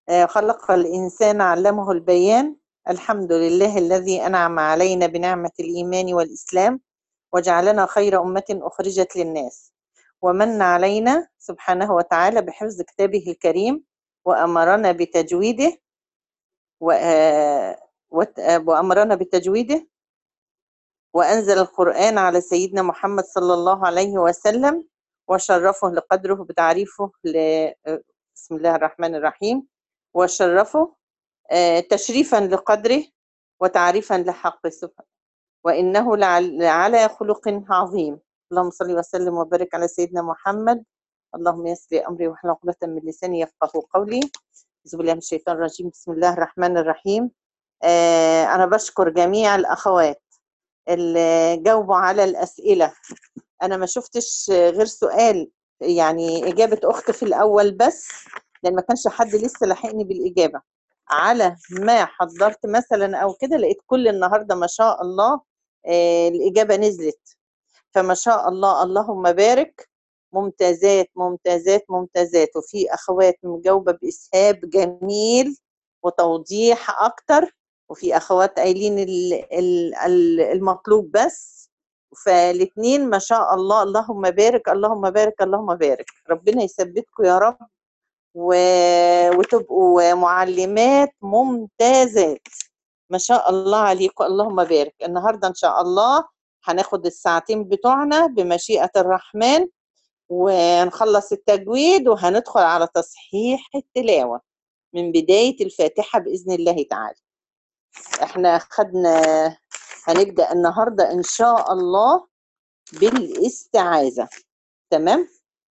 آه، خلق الإنسان علمه البيان الحمد لله الذي أنعم علينا بنعمة الإيمان والإسلام وجعلنا خير أمة أخرجت للناس ومن علينا سبحانه وتعالى بحفظ كتابه الكريم وأمرنا بتجويده و- آه، وت- آه، وأمرنا بتجويده وأنزل القرآن على سيدنا محمد صلى الله عليه وسلم وشرفه لقدره بتعريفه ل... آه، بسم الله الرحمن الرحيم وشرفه آه، تشريفا لقدره وتعريفا لحقه سبحانه وإنه لعل- لعلى خلق عظيم اللهم صل وسلم وبارك على سيدنا محمد اللهم يسر أمري واحلل عقدة من لساني يفقه قولي أعوذ بالله من الشيطان الرجيم بسم الله الرحمن الرحيم آه، أنا بشكر جميع الأخوات اللي جاوبوا على الأسئلة أنا ما شفتش غير سؤال يعني إجابة أخت في الأول بس لأن ما كانش حد لسه لاحقني بالإجابة على ما حضرت مثلا أو كده لقيت كل النهاردة ما شاء الله آه، الإجابة نزلت فما شاء الله اللهم بارك ممتازات ممتازات ممتازات وفي أخوات مجاوبة بإسهاب جميل وتوضيح أكتر وفي أخوات قايلين ال- ال- ال- المطلوب بس فالاثنين ما شاء الله اللهم بارك اللهم بارك اللهم بارك ربنا يثبتكم يا رب و... وتبقوا معلمات ممتازات ما شاء الله عليكم اللهم بارك النهارده ان شاء الله هناخد الساعتين بتوعنا بمشيئة الرحمن ونخلص التجويد وهندخل على تصحيح التلاوة من بداية الفاتحة بإذن الله تعالى احنا خدنا هنبدأ النهاردة إن شاء الله بالاستعاذة تمام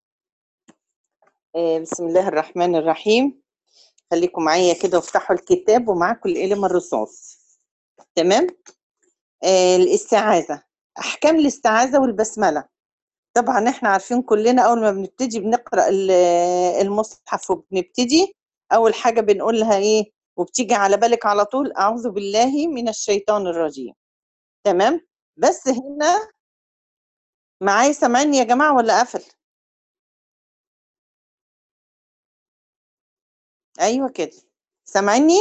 آه، بسم الله الرحمن الرحيم خليكم معايا كده وافتحوا الكتاب ومعاكم القلم الرصاص تمام آه، الاستعاذة أحكام الاستعاذة والبسملة طبعا احنا عارفين كلنا أول ما بنبتدي بنقرأ ال- المصحف وبنبتدي أول حاجة بنقولها إيه وبتيجي على بالك على طول أعوذ بالله من الشيطان الرجيم تمام بس هنا معايا سامعني يا جماعة ولا قفل أيوة كده سامعني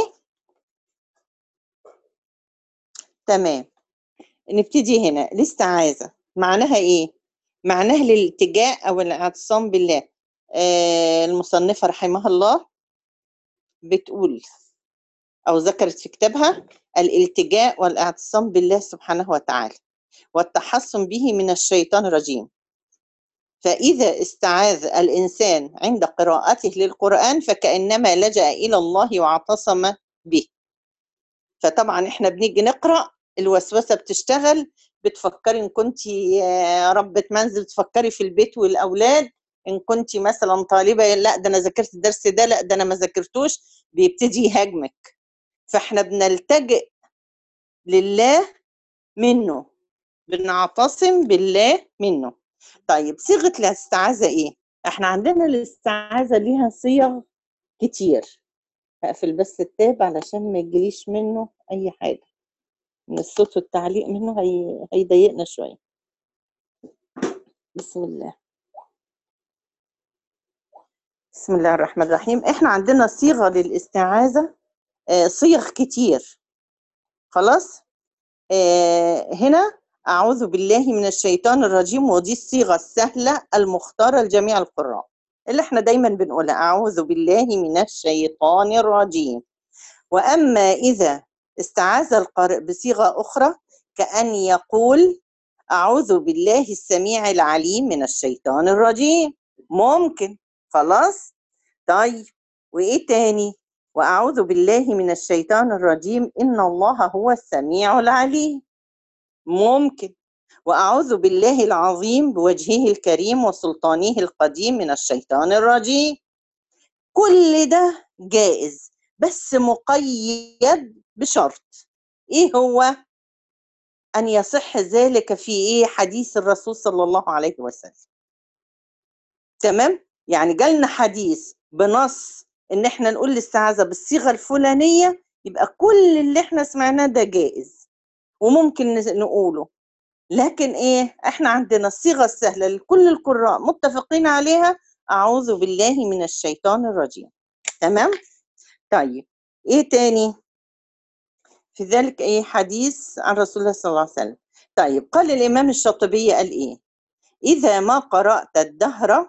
تمام نبتدي هنا الاستعاذة معناها ايه معناها الالتجاء او الاعتصام بالله آه المصنفة رحمها الله بتقول او ذكرت في كتابها الالتجاء والاعتصام بالله سبحانه وتعالى والتحصن به من الشيطان الرجيم فإذا استعاذ الإنسان عند قراءته للقرآن فكأنما لجأ إلى الله واعتصم به فطبعا احنا بنيجي نقرأ الوسوسة بتشتغل بتفكري ان كنت ربة منزل تفكري في البيت والأولاد ان كنت مثلا طالبة لا ده انا ذاكرت الدرس ده لا ده انا ما ذاكرتوش بيبتدي يهاجمك فاحنا بنلتجئ لله منه بنعتصم بالله منه طيب صيغة الاستعاذة ايه احنا عندنا الاستعاذة ليها صيغ كتير هقفل بس التاب علشان ما يجيليش منه اي حاجة من الصوت والتعليق منه هي... هيضايقنا شوية بسم الله بسم الله الرحمن الرحيم احنا عندنا صيغة للاستعاذة آه، صيغ كتير خلاص آه، هنا أعوذ بالله من الشيطان الرجيم ودي الصيغة السهلة المختارة لجميع القراء اللي احنا دايما بنقولها أعوذ بالله من الشيطان الرجيم وأما إذا استعاذ القارئ بصيغة أخرى كأن يقول أعوذ بالله السميع العليم من الشيطان الرجيم ممكن خلاص طيب وإيه تاني وأعوذ بالله من الشيطان الرجيم إن الله هو السميع العليم ممكن وأعوذ بالله العظيم بوجهه الكريم وسلطانه القديم من الشيطان الرجيم كل ده جائز بس مقيد بشرط ايه هو ان يصح ذلك في ايه حديث الرسول صلى الله عليه وسلم تمام يعني جالنا حديث بنص ان احنا نقول الاستعاذة بالصيغة الفلانية يبقى كل اللي احنا سمعناه ده جائز وممكن نس- نقوله لكن ايه احنا عندنا الصيغة السهلة لكل القراء متفقين عليها اعوذ بالله من الشيطان الرجيم تمام طيب ايه تاني في ذلك ايه حديث عن رسول الله صلى الله عليه وسلم طيب قال الامام الشاطبي قال ايه اذا ما قرات الدهر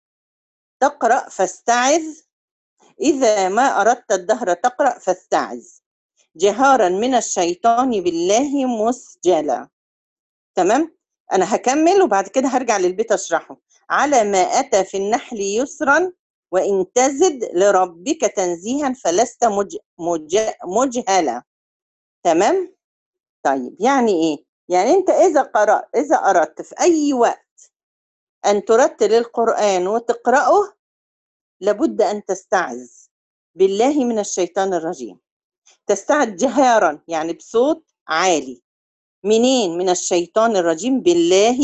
تقرا فاستعذ اذا ما اردت الدهر تقرا فاستعذ جهارا من الشيطان بالله مسجلا تمام انا هكمل وبعد كده هرجع للبيت اشرحه على ما اتى في النحل يسرا وان تزد لربك تنزيها فلست مج... مج... مجهلا تمام طيب يعني ايه يعني انت اذا قرات اذا اردت في اي وقت ان ترتل القران وتقراه لابد ان تستعذ بالله من الشيطان الرجيم تستعذ جهارا يعني بصوت عالي منين من الشيطان الرجيم بالله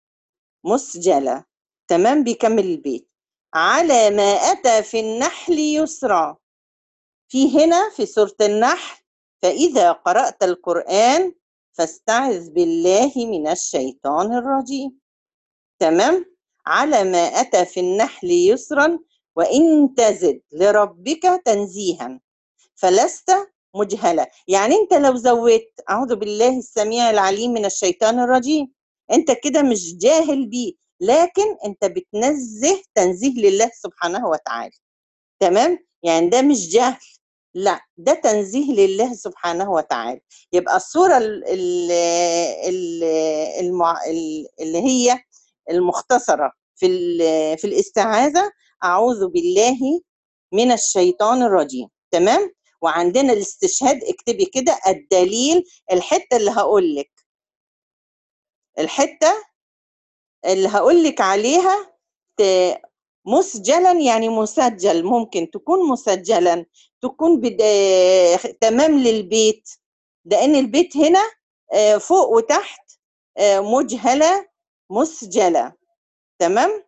مسجلة تمام بيكمل البيت على ما أتى في النحل يسرا في هنا في سورة النحل فإذا قرأت القرآن فاستعذ بالله من الشيطان الرجيم تمام على ما أتى في النحل يسرا وإن تزد لربك تنزيها فلست مجهلة يعني أنت لو زودت أعوذ بالله السميع العليم من الشيطان الرجيم أنت كده مش جاهل بيه لكن أنت بتنزه تنزيه لله سبحانه وتعالى تمام يعني ده مش جهل لا ده تنزيه لله سبحانه وتعالى يبقى الصورة ال ال ال المع... اللي هي المختصرة في في الاستعاذة أعوذ بالله من الشيطان الرجيم تمام وعندنا الاستشهاد اكتبي كده الدليل الحته اللي هقول لك الحته اللي هقول لك عليها مسجلا يعني مسجل ممكن تكون مسجلا تكون بد... تمام للبيت لان البيت هنا فوق وتحت مجهله مسجله تمام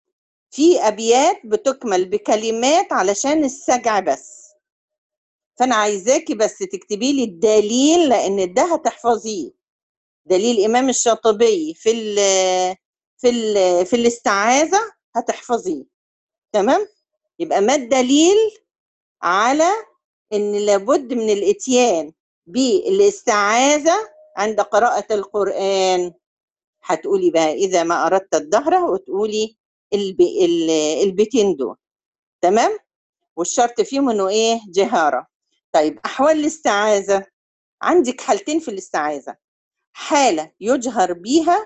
في ابيات بتكمل بكلمات علشان السجع بس فانا عايزاكي بس تكتبي لي الدليل لان ده هتحفظيه دليل امام الشاطبي في ال في ال في الاستعاذه هتحفظيه تمام يبقى ما الدليل على ان لابد من الاتيان بالاستعاذه عند قراءه القران هتقولي بقى اذا ما اردت الدهر وتقولي البي البيتين دول تمام والشرط فيهم انه ايه جهاره طيب احوال الاستعاذه عندك حالتين في الاستعاذه حاله يجهر بيها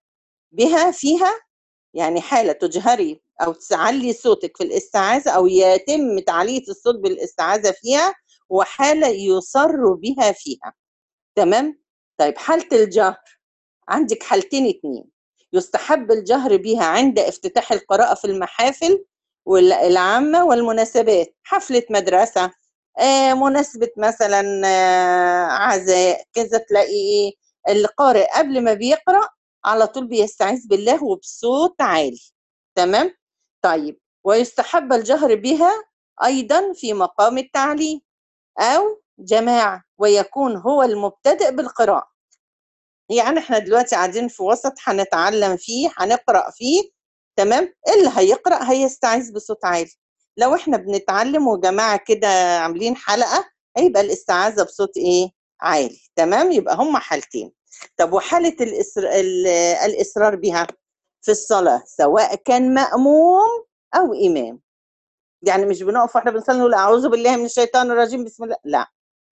بها فيها يعني حاله تجهري او تعلي صوتك في الاستعاذه او يتم تعليه الصوت بالاستعاذه فيها وحاله يصر بها فيها تمام طيب حاله الجهر عندك حالتين اتنين يستحب الجهر بها عند افتتاح القراءه في المحافل العامه والمناسبات حفله مدرسه آه مناسبة مثلا آه عزاء كذا تلاقي ايه القارئ قبل ما بيقرأ على طول بيستعيذ بالله وبصوت عالي تمام طيب ويستحب الجهر بها أيضا في مقام التعليم أو جماعة ويكون هو المبتدئ بالقراءة يعني احنا دلوقتي قاعدين في وسط هنتعلم فيه هنقرأ فيه تمام اللي هيقرأ هيستعيذ بصوت عالي لو احنا بنتعلم وجماعه كده عاملين حلقه هيبقى الاستعاذه بصوت ايه عالي تمام يبقى هم حالتين طب وحاله الإسر... الاصرار بها في الصلاه سواء كان ماموم او امام يعني مش بنقف واحنا بنصلي نقول اعوذ بالله من الشيطان الرجيم بسم الله لا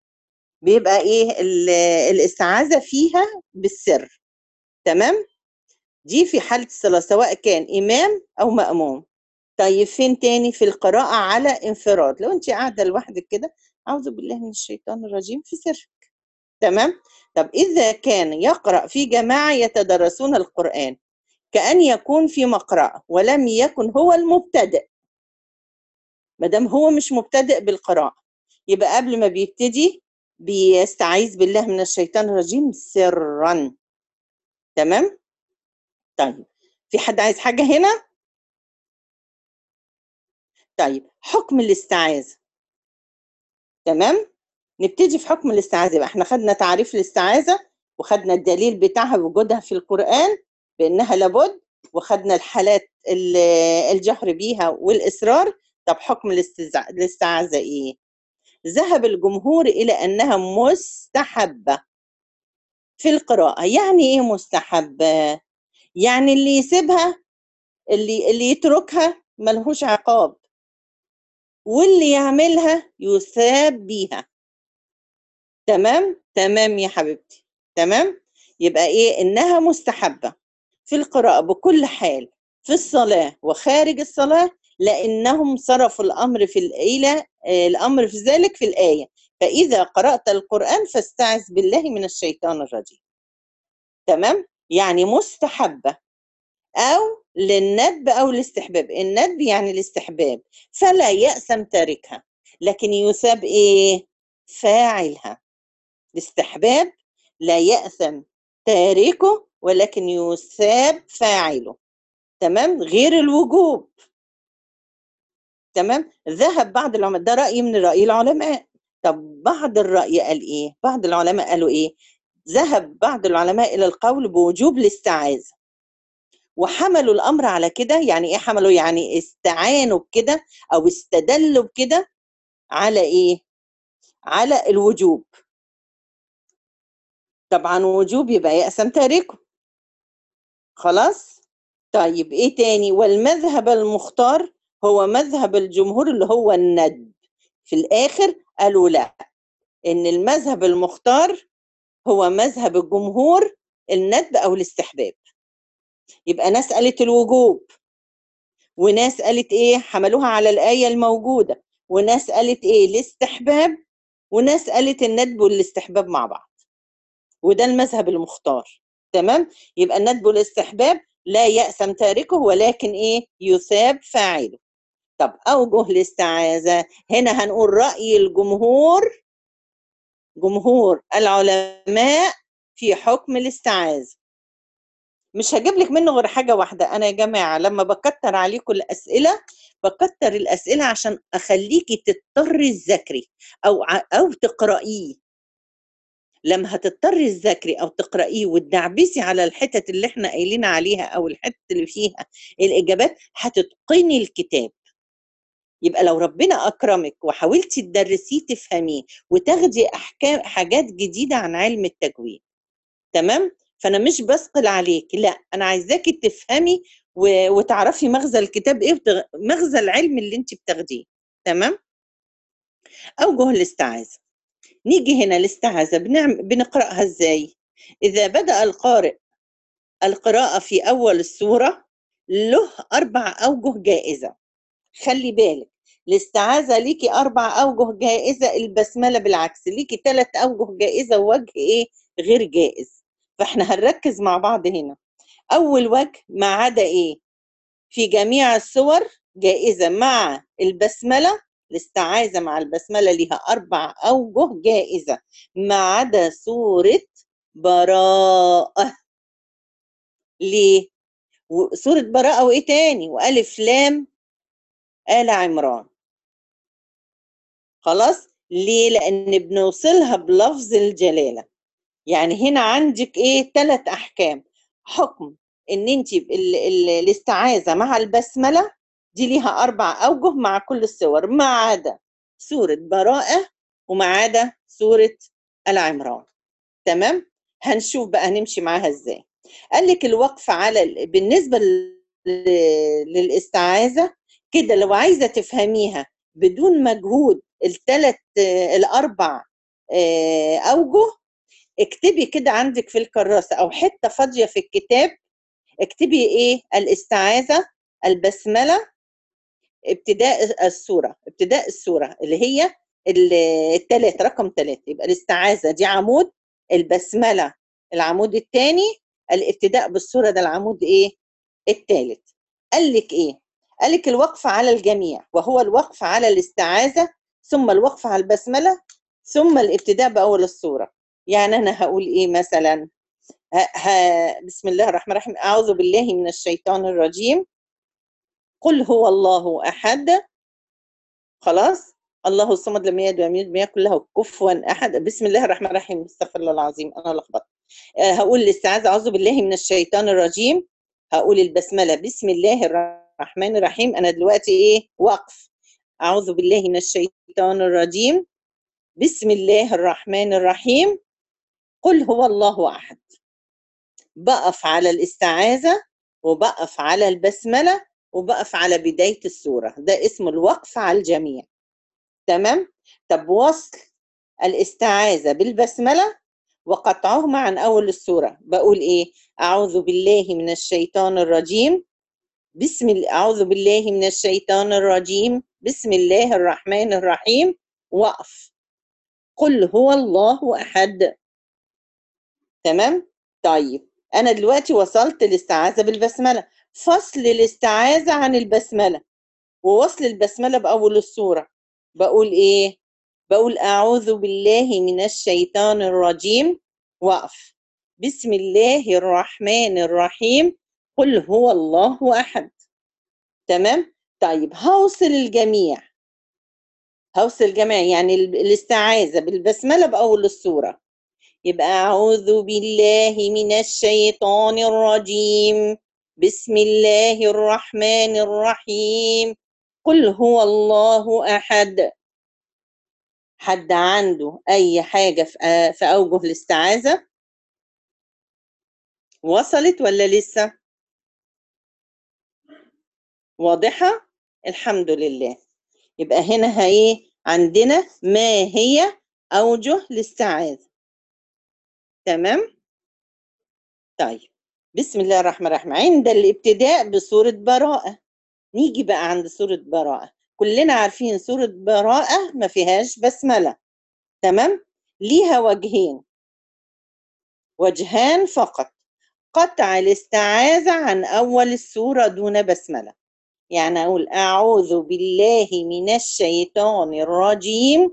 بيبقى ايه الاستعاذه فيها بالسر تمام دي في حاله الصلاه سواء كان امام او ماموم طيب فين تاني في القراءة على انفراد لو انت قاعدة لوحدك كده أعوذ بالله من الشيطان الرجيم في سرك تمام طب إذا كان يقرأ في جماعة يتدرسون القرآن كأن يكون في مقرأة ولم يكن هو المبتدئ ما دام هو مش مبتدئ بالقراءة يبقى قبل ما بيبتدي بيستعيذ بالله من الشيطان الرجيم سرا تمام طيب في حد عايز حاجة هنا طيب حكم الاستعاذة تمام نبتدي في حكم الاستعاذة بقى احنا خدنا تعريف الاستعاذة وخدنا الدليل بتاعها وجودها في القرآن بأنها لابد وخدنا الحالات الجهر بيها والإصرار طب حكم الاستعاذة ايه ذهب الجمهور إلى أنها مستحبة في القراءة يعني إيه مستحبة؟ يعني اللي يسيبها اللي اللي يتركها ملهوش عقاب واللي يعملها يثاب بيها تمام تمام يا حبيبتي تمام يبقى ايه انها مستحبه في القراءه بكل حال في الصلاه وخارج الصلاه لانهم صرفوا الامر في الى الامر في ذلك في الايه فاذا قرات القران فاستعذ بالله من الشيطان الرجيم تمام يعني مستحبه او للندب او الاستحباب الندب يعني الاستحباب فلا يأسم تاركها لكن يثاب ايه فاعلها الاستحباب لا يأثم تاركه ولكن يثاب فاعله تمام غير الوجوب تمام ذهب بعض العلماء ده رأي من رأي العلماء طب بعض الرأي قال ايه بعض العلماء قالوا ايه ذهب بعض العلماء الى القول بوجوب الاستعاذة وحملوا الامر على كده يعني ايه حملوا يعني استعانوا بكده او استدلوا بكده على ايه على الوجوب طبعا وجوب يبقى يأسم تاركه خلاص طيب ايه تاني والمذهب المختار هو مذهب الجمهور اللي هو الندب في الاخر قالوا لا ان المذهب المختار هو مذهب الجمهور الندب او الاستحباب يبقى ناس قالت الوجوب وناس قالت ايه حملوها على الآية الموجودة وناس قالت ايه الاستحباب وناس قالت الندب والاستحباب مع بعض وده المذهب المختار تمام يبقى الندب والاستحباب لا يأسم تاركه ولكن ايه يثاب فاعله طب أوجه الاستعاذة هنا هنقول رأي الجمهور جمهور العلماء في حكم الاستعاذة مش هجيب لك منه غير حاجة واحدة أنا يا جماعة لما بكتر عليكم الأسئلة بكتر الأسئلة عشان أخليكي تضطري تذاكري أو أو تقرأيه لما هتضطري تذاكري أو تقرأيه وتدعبسي على الحتت اللي احنا قايلين عليها أو الحتت اللي فيها الإجابات هتتقني الكتاب يبقى لو ربنا أكرمك وحاولتي تدرسيه تفهميه وتاخدي أحكام حاجات جديدة عن علم التجويد تمام؟ فانا مش بثقل عليك لا انا عايزاكي تفهمي و... وتعرفي مغزى الكتاب ايه وتغ... مغزى العلم اللي انت بتاخديه تمام اوجه الاستعاذه نيجي هنا الاستعاذه بنعم... بنقراها ازاي اذا بدا القارئ القراءه في اول السوره له اربع اوجه جائزه خلي بالك الاستعاذه ليكي اربع اوجه جائزه البسمله بالعكس ليكي ثلاث اوجه جائزه ووجه ايه غير جائز فاحنا هنركز مع بعض هنا اول وجه ما عدا ايه في جميع الصور جائزه مع البسمله الاستعاذه مع البسمله ليها اربع اوجه جائزه ما عدا سوره براءه ليه سوره براءه وايه تاني والف لام ال عمران خلاص ليه لان بنوصلها بلفظ الجلاله يعني هنا عندك ايه ثلاث احكام حكم ان انت الاستعاذه مع البسمله دي ليها اربع اوجه مع كل السور ما عدا سوره براءه وما عدا سوره العمران تمام هنشوف بقى نمشي معاها ازاي قال لك الوقف على بالنسبه للاستعاذه كده لو عايزه تفهميها بدون مجهود الثلاث الاربع اوجه اكتبي كده عندك في الكراسة أو حتة فاضية في الكتاب اكتبي إيه الاستعاذة البسملة ابتداء السورة ابتداء السورة اللي هي الثلاث رقم ثلاثة يبقى الاستعاذة دي عمود البسملة العمود الثاني الابتداء بالسورة ده العمود إيه الثالث قال لك إيه قال لك الوقف على الجميع وهو الوقف على الاستعاذة ثم الوقف على البسملة ثم الابتداء بأول السورة يعني أنا هقول إيه مثلا ها ها بسم الله الرحمن الرحيم أعوذ بالله من الشيطان الرجيم قل هو الله أحد خلاص الله الصمد لم يلد ولم يولد ولم يكن له كفوا أحد بسم الله الرحمن الرحيم استغفر الله العظيم أنا لخبطت آه هقول الاستعاذة أعوذ بالله من الشيطان الرجيم هقول البسملة بسم الله الرحمن الرحيم أنا دلوقتي إيه وقف أعوذ بالله من الشيطان الرجيم بسم الله الرحمن الرحيم قل هو الله أحد بقف على الاستعاذة وبقف على البسملة وبقف على بداية السورة ده اسم الوقف على الجميع تمام طب وصل الاستعاذة بالبسملة وقطعهما عن أول السورة بقول إيه أعوذ بالله من الشيطان الرجيم بسم الله أعوذ بالله من الشيطان الرجيم بسم الله الرحمن الرحيم وقف قل هو الله أحد تمام طيب أنا دلوقتي وصلت الاستعاذة بالبسملة فصل الاستعاذة عن البسملة ووصل البسملة بأول السورة بقول إيه بقول أعوذ بالله من الشيطان الرجيم وقف بسم الله الرحمن الرحيم قل هو الله أحد تمام طيب هوصل الجميع هوصل الجميع يعني الاستعاذة بالبسملة بأول السورة يبقى أعوذ بالله من الشيطان الرجيم بسم الله الرحمن الرحيم قل هو الله أحد حد عنده أي حاجة في أوجه الاستعاذة وصلت ولا لسه واضحة الحمد لله يبقى هنا ايه عندنا ما هي أوجه الاستعاذة تمام طيب بسم الله الرحمن الرحيم عند الابتداء بسورة براءة نيجي بقى عند سورة براءة كلنا عارفين سورة براءة ما فيهاش بسملة تمام ليها وجهين وجهان فقط قطع الاستعاذة عن أول السورة دون بسملة يعني أقول أعوذ بالله من الشيطان الرجيم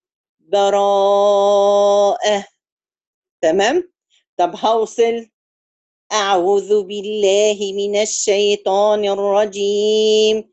براءة تمام طب هوصل أعوذ بالله من الشيطان الرجيم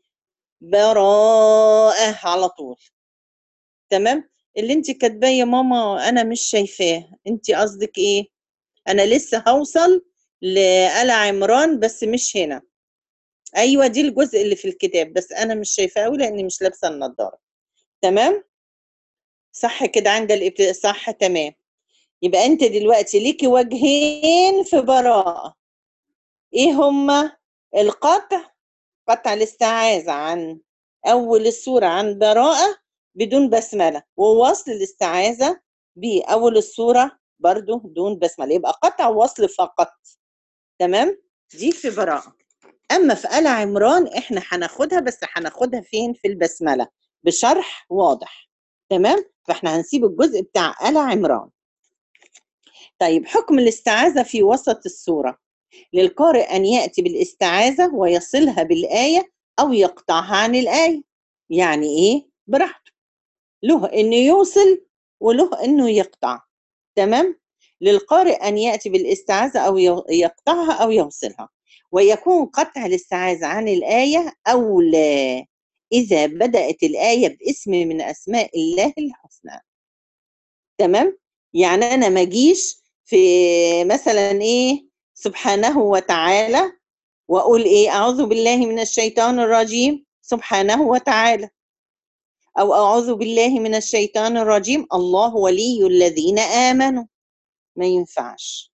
براءة على طول تمام اللي انت كاتباه يا ماما انا مش شايفاه انت قصدك ايه انا لسه هوصل لآل عمران بس مش هنا ايوه دي الجزء اللي في الكتاب بس انا مش شايفاه قوي لاني مش لابسه النضاره تمام صح كده عند الابتداء صح تمام يبقى انت دلوقتي ليكي وجهين في براءة ايه هما القطع قطع الاستعاذة عن اول السورة عن براءة بدون بسملة ووصل الاستعاذة بأول السورة برضو دون بسملة يبقى قطع وصل فقط تمام دي في براءة أما في آل عمران إحنا هناخدها بس هناخدها فين في البسملة بشرح واضح تمام فإحنا هنسيب الجزء بتاع آل عمران طيب حكم الاستعاذة في وسط السورة للقارئ أن يأتي بالاستعاذة ويصلها بالآية أو يقطعها عن الآية يعني إيه؟ براحته له إنه يوصل وله إنه يقطع تمام؟ للقارئ أن يأتي بالاستعاذة أو يقطعها أو يوصلها ويكون قطع الاستعاذة عن الآية أولى إذا بدأت الآية باسم من أسماء الله الحسنى تمام؟ يعني أنا ما أجيش في مثلا إيه سبحانه وتعالى وأقول إيه أعوذ بالله من الشيطان الرجيم سبحانه وتعالى أو أعوذ بالله من الشيطان الرجيم الله ولي الذين آمنوا ما ينفعش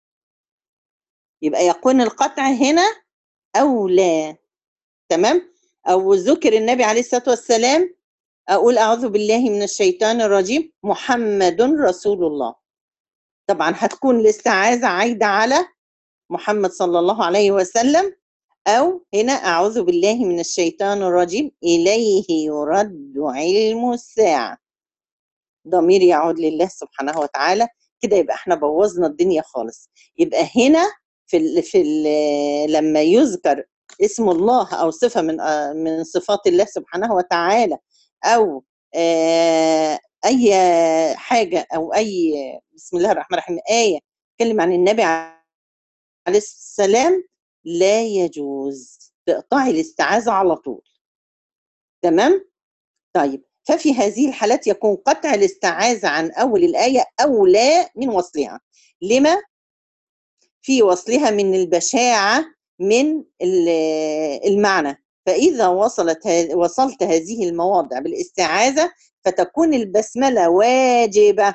يبقى يكون القطع هنا أولى تمام أو ذكر النبي عليه الصلاة والسلام أقول أعوذ بالله من الشيطان الرجيم محمد رسول الله طبعا هتكون الاستعاذة عايدة على محمد صلى الله عليه وسلم أو هنا أعوذ بالله من الشيطان الرجيم إليه يرد علم الساعة ضمير يعود لله سبحانه وتعالى كده يبقى احنا بوظنا الدنيا خالص يبقى هنا في ال في ال لما يذكر اسم الله او صفه من من صفات الله سبحانه وتعالى او اي حاجه او اي بسم الله الرحمن الرحيم ايه تكلم عن النبي عليه السلام لا يجوز تقطعي الاستعاذه على طول تمام طيب ففي هذه الحالات يكون قطع الاستعاذة عن أول الآية أولى من وصلها لما في وصلها من البشاعة من المعنى فإذا وصلت وصلت هذه المواضع بالاستعاذة فتكون البسملة واجبة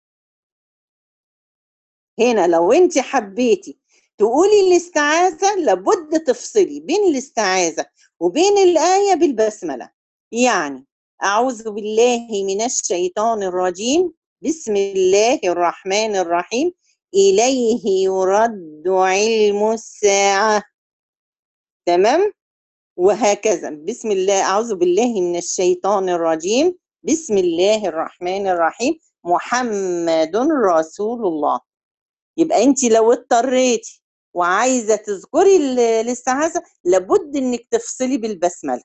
هنا لو انت حبيتي تقولي الاستعاذة لابد تفصلي بين الاستعاذة وبين الآية بالبسملة يعني أعوذ بالله من الشيطان الرجيم بسم الله الرحمن الرحيم إليه يرد علم الساعة تمام وهكذا بسم الله أعوذ بالله من الشيطان الرجيم بسم الله الرحمن الرحيم محمد رسول الله يبقى انت لو اضطريتي وعايزه تذكري ال- الاستعاذه لابد انك تفصلي بالبسمله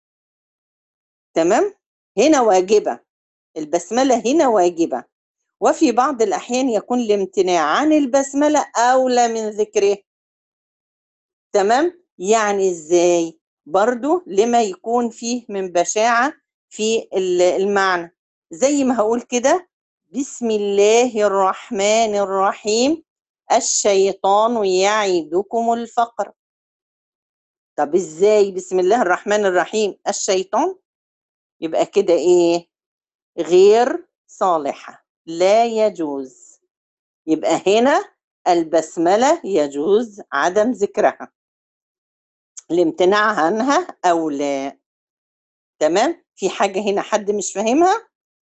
تمام هنا واجبه البسمله هنا واجبه وفي بعض الاحيان يكون الامتناع عن البسمله اولى من ذكره تمام يعني ازاي برضو لما يكون فيه من بشاعه في ال- المعنى زي ما هقول كده بسم الله الرحمن الرحيم الشيطان يعدكم الفقر طب ازاي بسم الله الرحمن الرحيم الشيطان يبقى كده ايه غير صالحة لا يجوز يبقى هنا البسملة يجوز عدم ذكرها الامتناع عنها او لا تمام في حاجة هنا حد مش فاهمها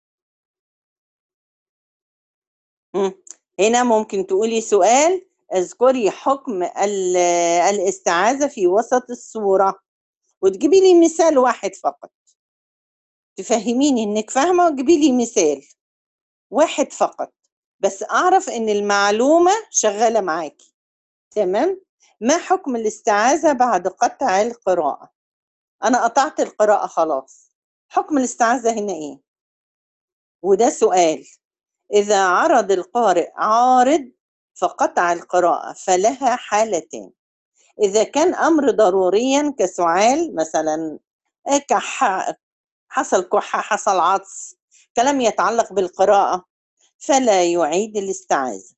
مم. هنا ممكن تقولي سؤال اذكري حكم ال- الاستعاذة في وسط السورة وتجيبي لي مثال واحد فقط تفهميني انك فاهمة وتجيبي لي مثال واحد فقط بس اعرف ان المعلومة شغالة معاكي تمام ما حكم الاستعاذة بعد قطع القراءة انا قطعت القراءة خلاص حكم الاستعاذة هنا ايه وده سؤال إذا عرض القارئ عارض فقطع القراءة فلها حالتين إذا كان أمر ضروريا كسعال مثلا كح حصل كحة حصل عطس كلام يتعلق بالقراءة فلا يعيد الاستعاذة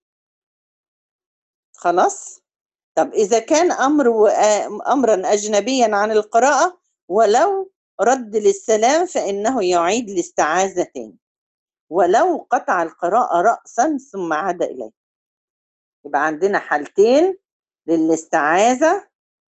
خلاص طب إذا كان أمر و- أمرا أجنبيا عن القراءة ولو رد للسلام فإنه يعيد الاستعاذة تاني ولو قطع القراءة رأسا ثم عاد إليه يبقى عندنا حالتين للاستعاذة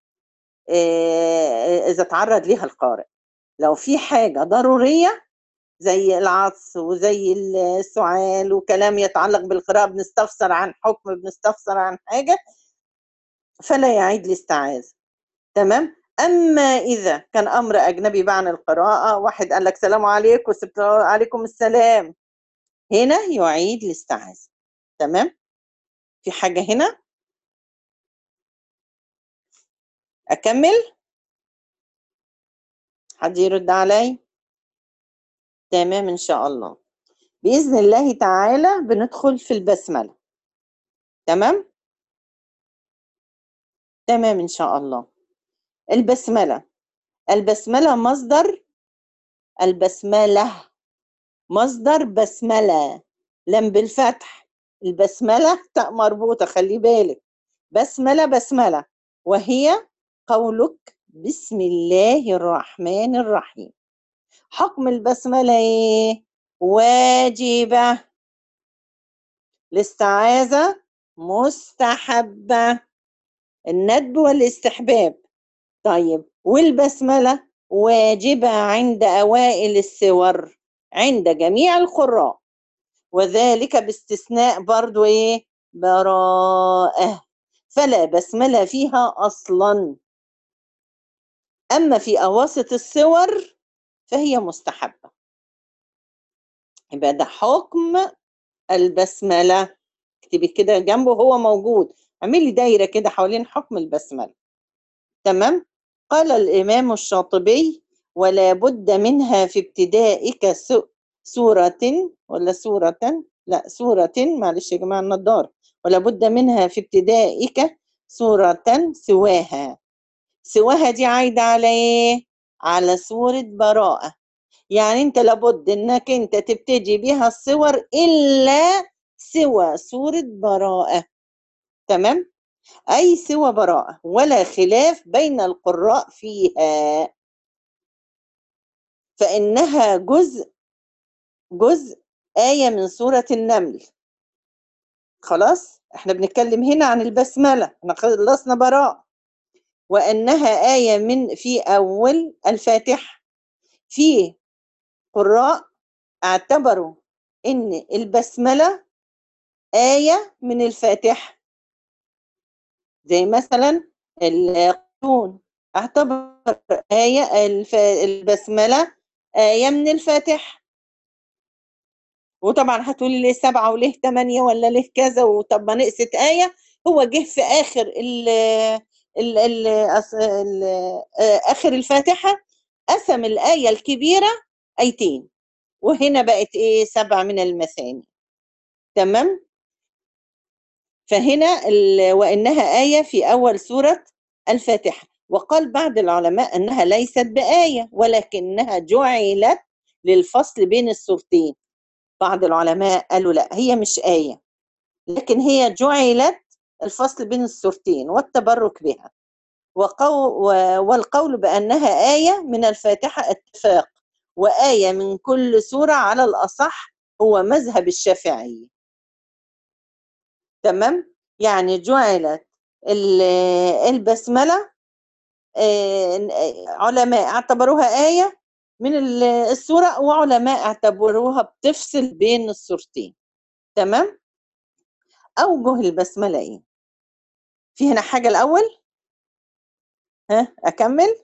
آه، إذا تعرض ليها القارئ لو في حاجة ضرورية زي العطس وزي السعال وكلام يتعلق بالقراءة بنستفسر عن حكم بنستفسر عن حاجة فلا يعيد الاستعاذة تمام أما إذا كان أمر أجنبي بقى عن القراءة واحد قال لك سلام عليكم وسبت عليكم السلام هنا يعيد الاستعاذة تمام في حاجة هنا أكمل حد يرد علي تمام إن شاء الله بإذن الله تعالى بندخل في البسملة تمام تمام إن شاء الله البسملة البسملة مصدر البسملة مصدر بسملة لم بالفتح البسملة تاء مربوطة خلي بالك بسملة بسملة وهي قولك بسم الله الرحمن الرحيم حكم البسملة ايه واجبة الاستعاذة مستحبة الندب والاستحباب طيب والبسملة واجبة عند أوائل السور عند جميع القراء وذلك باستثناء برضو ايه براءة فلا بسملة فيها أصلا أما في أواسط السور فهي مستحبة يبقى ده حكم البسملة اكتبي كده جنبه هو موجود اعملي دايرة كده حوالين حكم البسملة تمام قال الإمام الشاطبي ولا بد منها في ابتدائك سو- سورة ولا سورة لا سورة معلش يا جماعة النضار ولا بد منها في ابتدائك سورة سواها سواها دي عايدة على ايه؟ على سورة براءة يعني انت لابد انك انت تبتدي بها الصور الا سوى سورة براءة تمام؟ اي سوى براءة ولا خلاف بين القراء فيها فانها جزء جزء آية من سورة النمل خلاص احنا بنتكلم هنا عن البسملة احنا خلصنا براء وأنها آية من في أول الفاتحة في قراء اعتبروا إن البسملة آية من الفاتحة زي مثلا القانون اعتبر آية الف... البسملة آية من الفاتحة وطبعا هتقولي ليه سبعة وليه ثمانية ولا ليه كذا وطب ما نقصت آية هو جه في آخر ال ال ال ال آخر الفاتحة قسم الآية الكبيرة آيتين وهنا بقت إيه سبع من المثاني تمام فهنا وإنها آية في أول سورة الفاتحة وقال بعض العلماء أنها ليست بآية ولكنها جعلت للفصل بين السورتين بعض العلماء قالوا لا هي مش آية لكن هي جعلت الفصل بين السورتين والتبرك بها وقو والقول بأنها آية من الفاتحة اتفاق وآية من كل سورة على الأصح هو مذهب الشافعي تمام يعني جعلت البسملة علماء اعتبروها آية من السورة وعلماء اعتبروها بتفصل بين السورتين تمام أوجه البسملة إيه في هنا حاجة الأول ها أكمل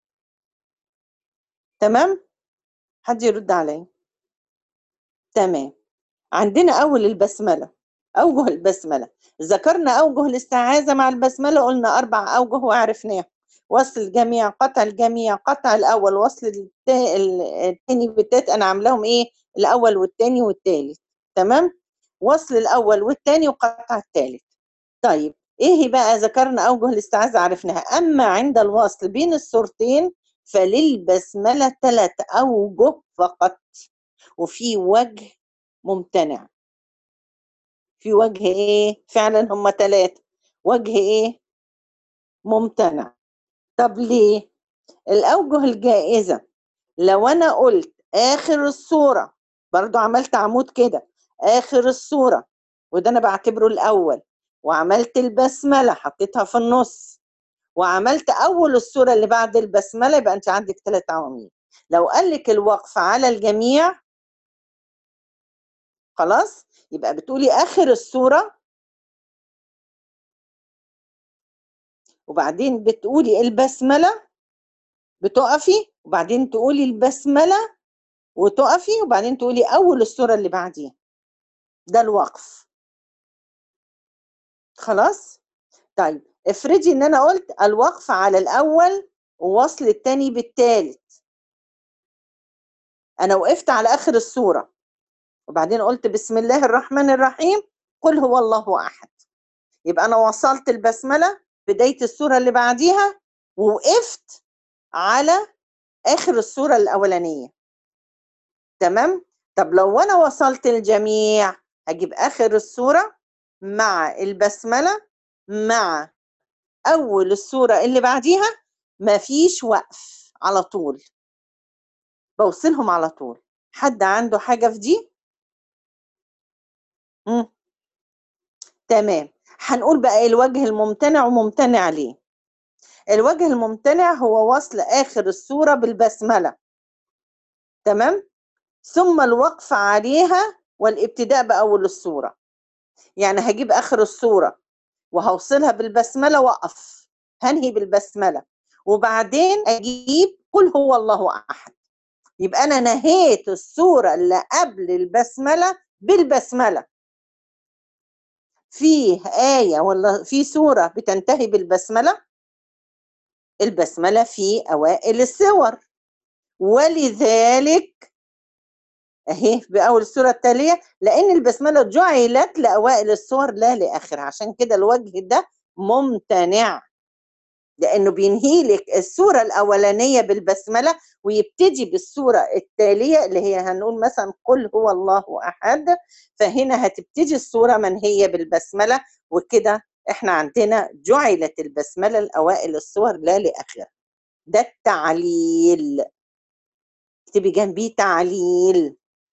تمام حد يرد علي تمام عندنا أول البسملة أوجه البسملة ذكرنا أوجه الاستعاذة مع البسملة قلنا أربع أوجه وعرفناها وصل الجميع قطع الجميع قطع الأول وصل الثاني بالتالت أنا عاملاهم إيه الأول والثاني والثالث تمام وصل الأول والثاني وقطع الثالث طيب إيه بقى ذكرنا أوجه الاستعاذة عرفناها أما عند الوصل بين الصورتين فللبسملة ثلاث أوجه فقط وفي وجه ممتنع في وجه ايه فعلا هم ثلاثة وجه ايه ممتنع طب ليه الاوجه الجائزة لو انا قلت اخر الصورة برضو عملت عمود كده اخر الصورة وده انا بعتبره الاول وعملت البسملة حطيتها في النص وعملت اول الصورة اللي بعد البسملة يبقى انت عندك ثلاث عواميد لو قال لك الوقف على الجميع خلاص يبقى بتقولي اخر الصوره وبعدين بتقولي البسمله بتقفي وبعدين تقولي البسمله وتقفي وبعدين تقولي اول الصوره اللي بعديها ده الوقف خلاص طيب افرضي ان انا قلت الوقف على الاول ووصل الثاني بالثالث انا وقفت على اخر الصوره وبعدين قلت بسم الله الرحمن الرحيم قل هو الله احد يبقى انا وصلت البسمله بدايه السوره اللي بعديها ووقفت على اخر السوره الاولانيه تمام طب لو انا وصلت الجميع هجيب اخر السوره مع البسمله مع اول السوره اللي بعديها مفيش وقف على طول بوصلهم على طول حد عنده حاجه في دي مم. تمام هنقول بقى الوجه الممتنع وممتنع ليه الوجه الممتنع هو وصل آخر السورة بالبسملة تمام ثم الوقف عليها والابتداء بأول السورة يعني هجيب آخر السورة وهوصلها بالبسملة وأقف هنهي بالبسملة وبعدين أجيب قل هو الله أحد يبقى أنا نهيت السورة اللي قبل البسملة بالبسملة فيه آية ولا في سورة بتنتهي بالبسملة البسملة في أوائل السور ولذلك أهي بأول السورة التالية لأن البسملة جعلت لأوائل السور لا لآخرها عشان كده الوجه ده ممتنع لأنه بينهي لك السورة الأولانية بالبسملة ويبتدي بالسورة التالية اللي هي هنقول مثلا قل هو الله أحد فهنا هتبتدي السورة منهية بالبسملة وكده احنا عندنا جعلت البسملة الأوائل السور لا لآخرها ده التعليل اكتبي جنبيه تعليل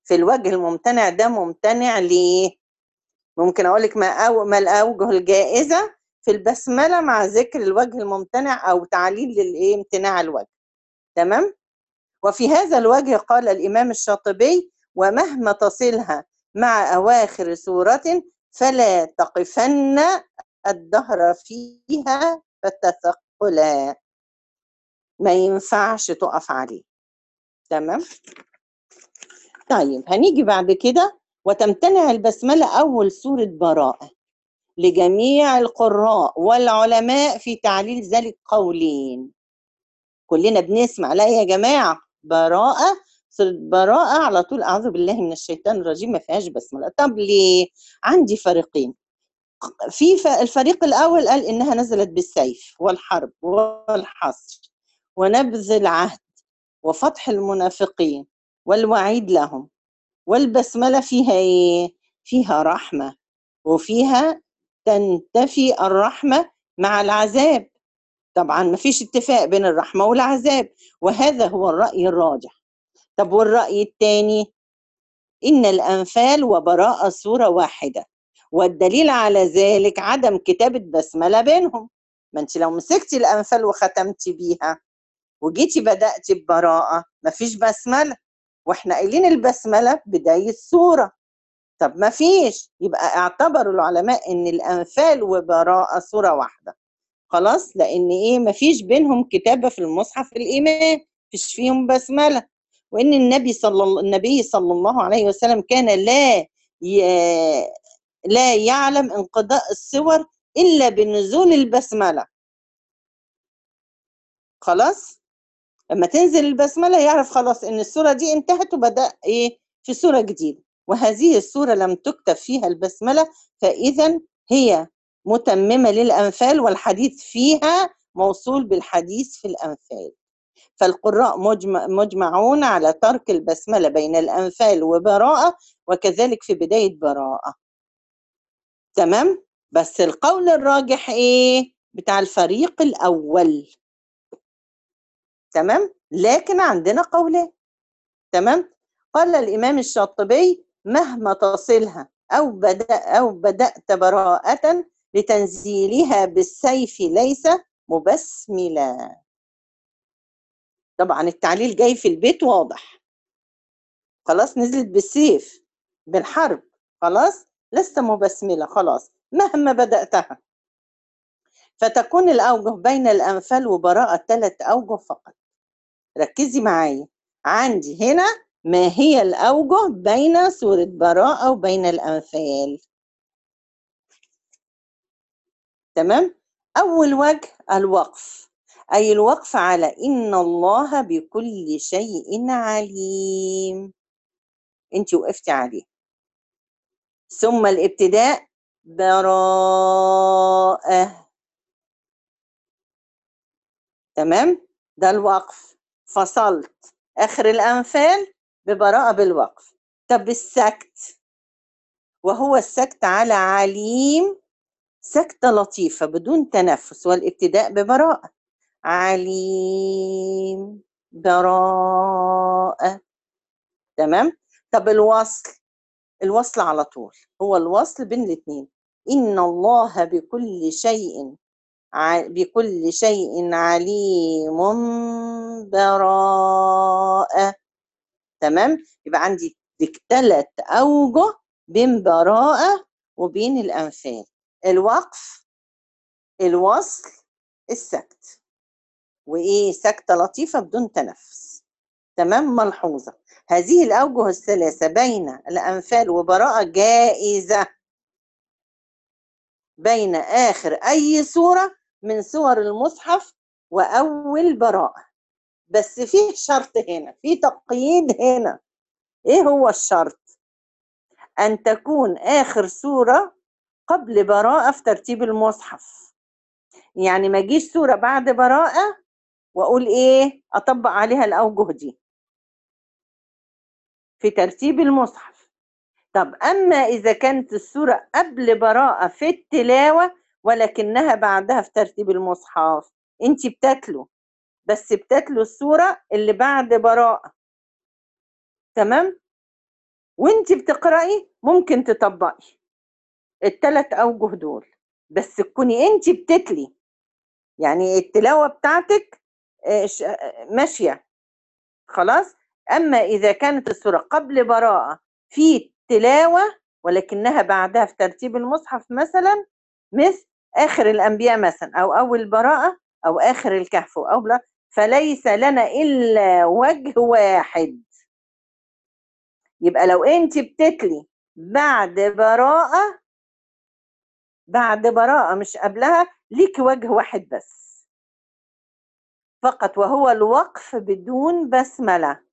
في الوجه الممتنع ده ممتنع ليه ممكن اقول لك ما أو ما الاوجه الجائزه في البسمله مع ذكر الوجه الممتنع او تعليل للايه امتناع الوجه تمام وفي هذا الوجه قال الامام الشاطبي ومهما تصلها مع اواخر سوره فلا تقفن الدهر فيها فتثقلا ما ينفعش تقف عليه تمام طيب هنيجي بعد كده وتمتنع البسملة أول سورة براءة لجميع القراء والعلماء في تعليل ذلك قولين كلنا بنسمع لا يا جماعة براءة سورة براءة على طول أعوذ بالله من الشيطان الرجيم ما فيهاش بسملة طب ليه؟ عندي فريقين في ف- الفريق الأول قال إنها نزلت بالسيف والحرب والحصر ونبذ العهد وفتح المنافقين والوعيد لهم والبسملة فيها إيه؟ فيها رحمة وفيها تنتفي الرحمة مع العذاب طبعا ما فيش اتفاق بين الرحمة والعذاب وهذا هو الرأي الراجح طب والرأي الثاني إن الأنفال وبراءة سورة واحدة والدليل على ذلك عدم كتابة بسملة بينهم ما انت لو مسكتي الأنفال وختمتي بيها وجيتي بدأتي ببراءة مفيش بسملة واحنا قايلين البسملة بداية السورة طب ما فيش يبقى اعتبروا العلماء ان الأنفال وبراءة سورة واحدة خلاص لأن ايه مفيش بينهم كتابة في المصحف الإمام مفيش فيهم بسملة وإن النبي صلى الله النبي صلى الله عليه وسلم كان لا ي... لا يعلم انقضاء السور إلا بنزول البسملة خلاص لما تنزل البسملة يعرف خلاص إن السورة دي انتهت وبدأ إيه في سورة جديدة وهذه السورة لم تكتب فيها البسملة فإذا هي متممة للأنفال والحديث فيها موصول بالحديث في الأنفال فالقراء مجمع مجمعون على ترك البسملة بين الأنفال وبراءة وكذلك في بداية براءة تمام بس القول الراجح إيه بتاع الفريق الأول تمام لكن عندنا قولين تمام قال الإمام الشاطبي مهما تصلها أو بدأ أو بدأت براءة لتنزيلها بالسيف ليس مبسملا طبعا التعليل جاي في البيت واضح خلاص نزلت بالسيف بالحرب خلاص لست مبسملة خلاص مهما بدأتها فتكون الأوجه بين الأنفال وبراءة ثلاث أوجه فقط ركزي معايا عندي هنا ما هي الأوجه بين سورة براءة وبين الأنفال تمام أول وجه الوقف أي الوقف على إن الله بكل شيء عليم أنت وقفتي عليه ثم الابتداء براءة تمام ده الوقف فصلت آخر الأنفال ببراءة بالوقف طب السكت وهو السكت على عليم سكتة لطيفة بدون تنفس والابتداء ببراءة عليم براءة تمام طب الوصل الوصل على طول هو الوصل بين الاثنين إن الله بكل شيء ع- بكل شيء عليم براءة تمام يبقى عندي ثلاث أوجه بين براءة وبين الأنفال الوقف الوصل السكت وإيه سكتة لطيفة بدون تنفس تمام ملحوظة هذه الأوجه الثلاثة بين الأنفال وبراءة جائزة بين آخر أي سورة من سور المصحف وأول براءة بس فيه شرط هنا في تقييد هنا إيه هو الشرط أن تكون آخر سورة قبل براءة في ترتيب المصحف يعني ما جيش سورة بعد براءة وأقول إيه أطبق عليها الأوجه دي في ترتيب المصحف طب أما إذا كانت السورة قبل براءة في التلاوة ولكنها بعدها في ترتيب المصحف أنت بتتلو بس بتتلو السورة اللي بعد براءة تمام وانت بتقرأي ممكن تطبقي الثلاث أوجه دول بس تكوني انت بتتلي يعني التلاوة بتاعتك آه، ش- آه، ماشية خلاص أما إذا كانت السورة قبل براءة في تلاوة ولكنها بعدها في ترتيب المصحف مثلا مثل آخر الأنبياء مثلا أو أول براءة أو آخر الكهف أو بلا فليس لنا إلا وجه واحد يبقى لو أنت بتتلي بعد براءة بعد براءة مش قبلها ليك وجه واحد بس فقط وهو الوقف بدون بسملة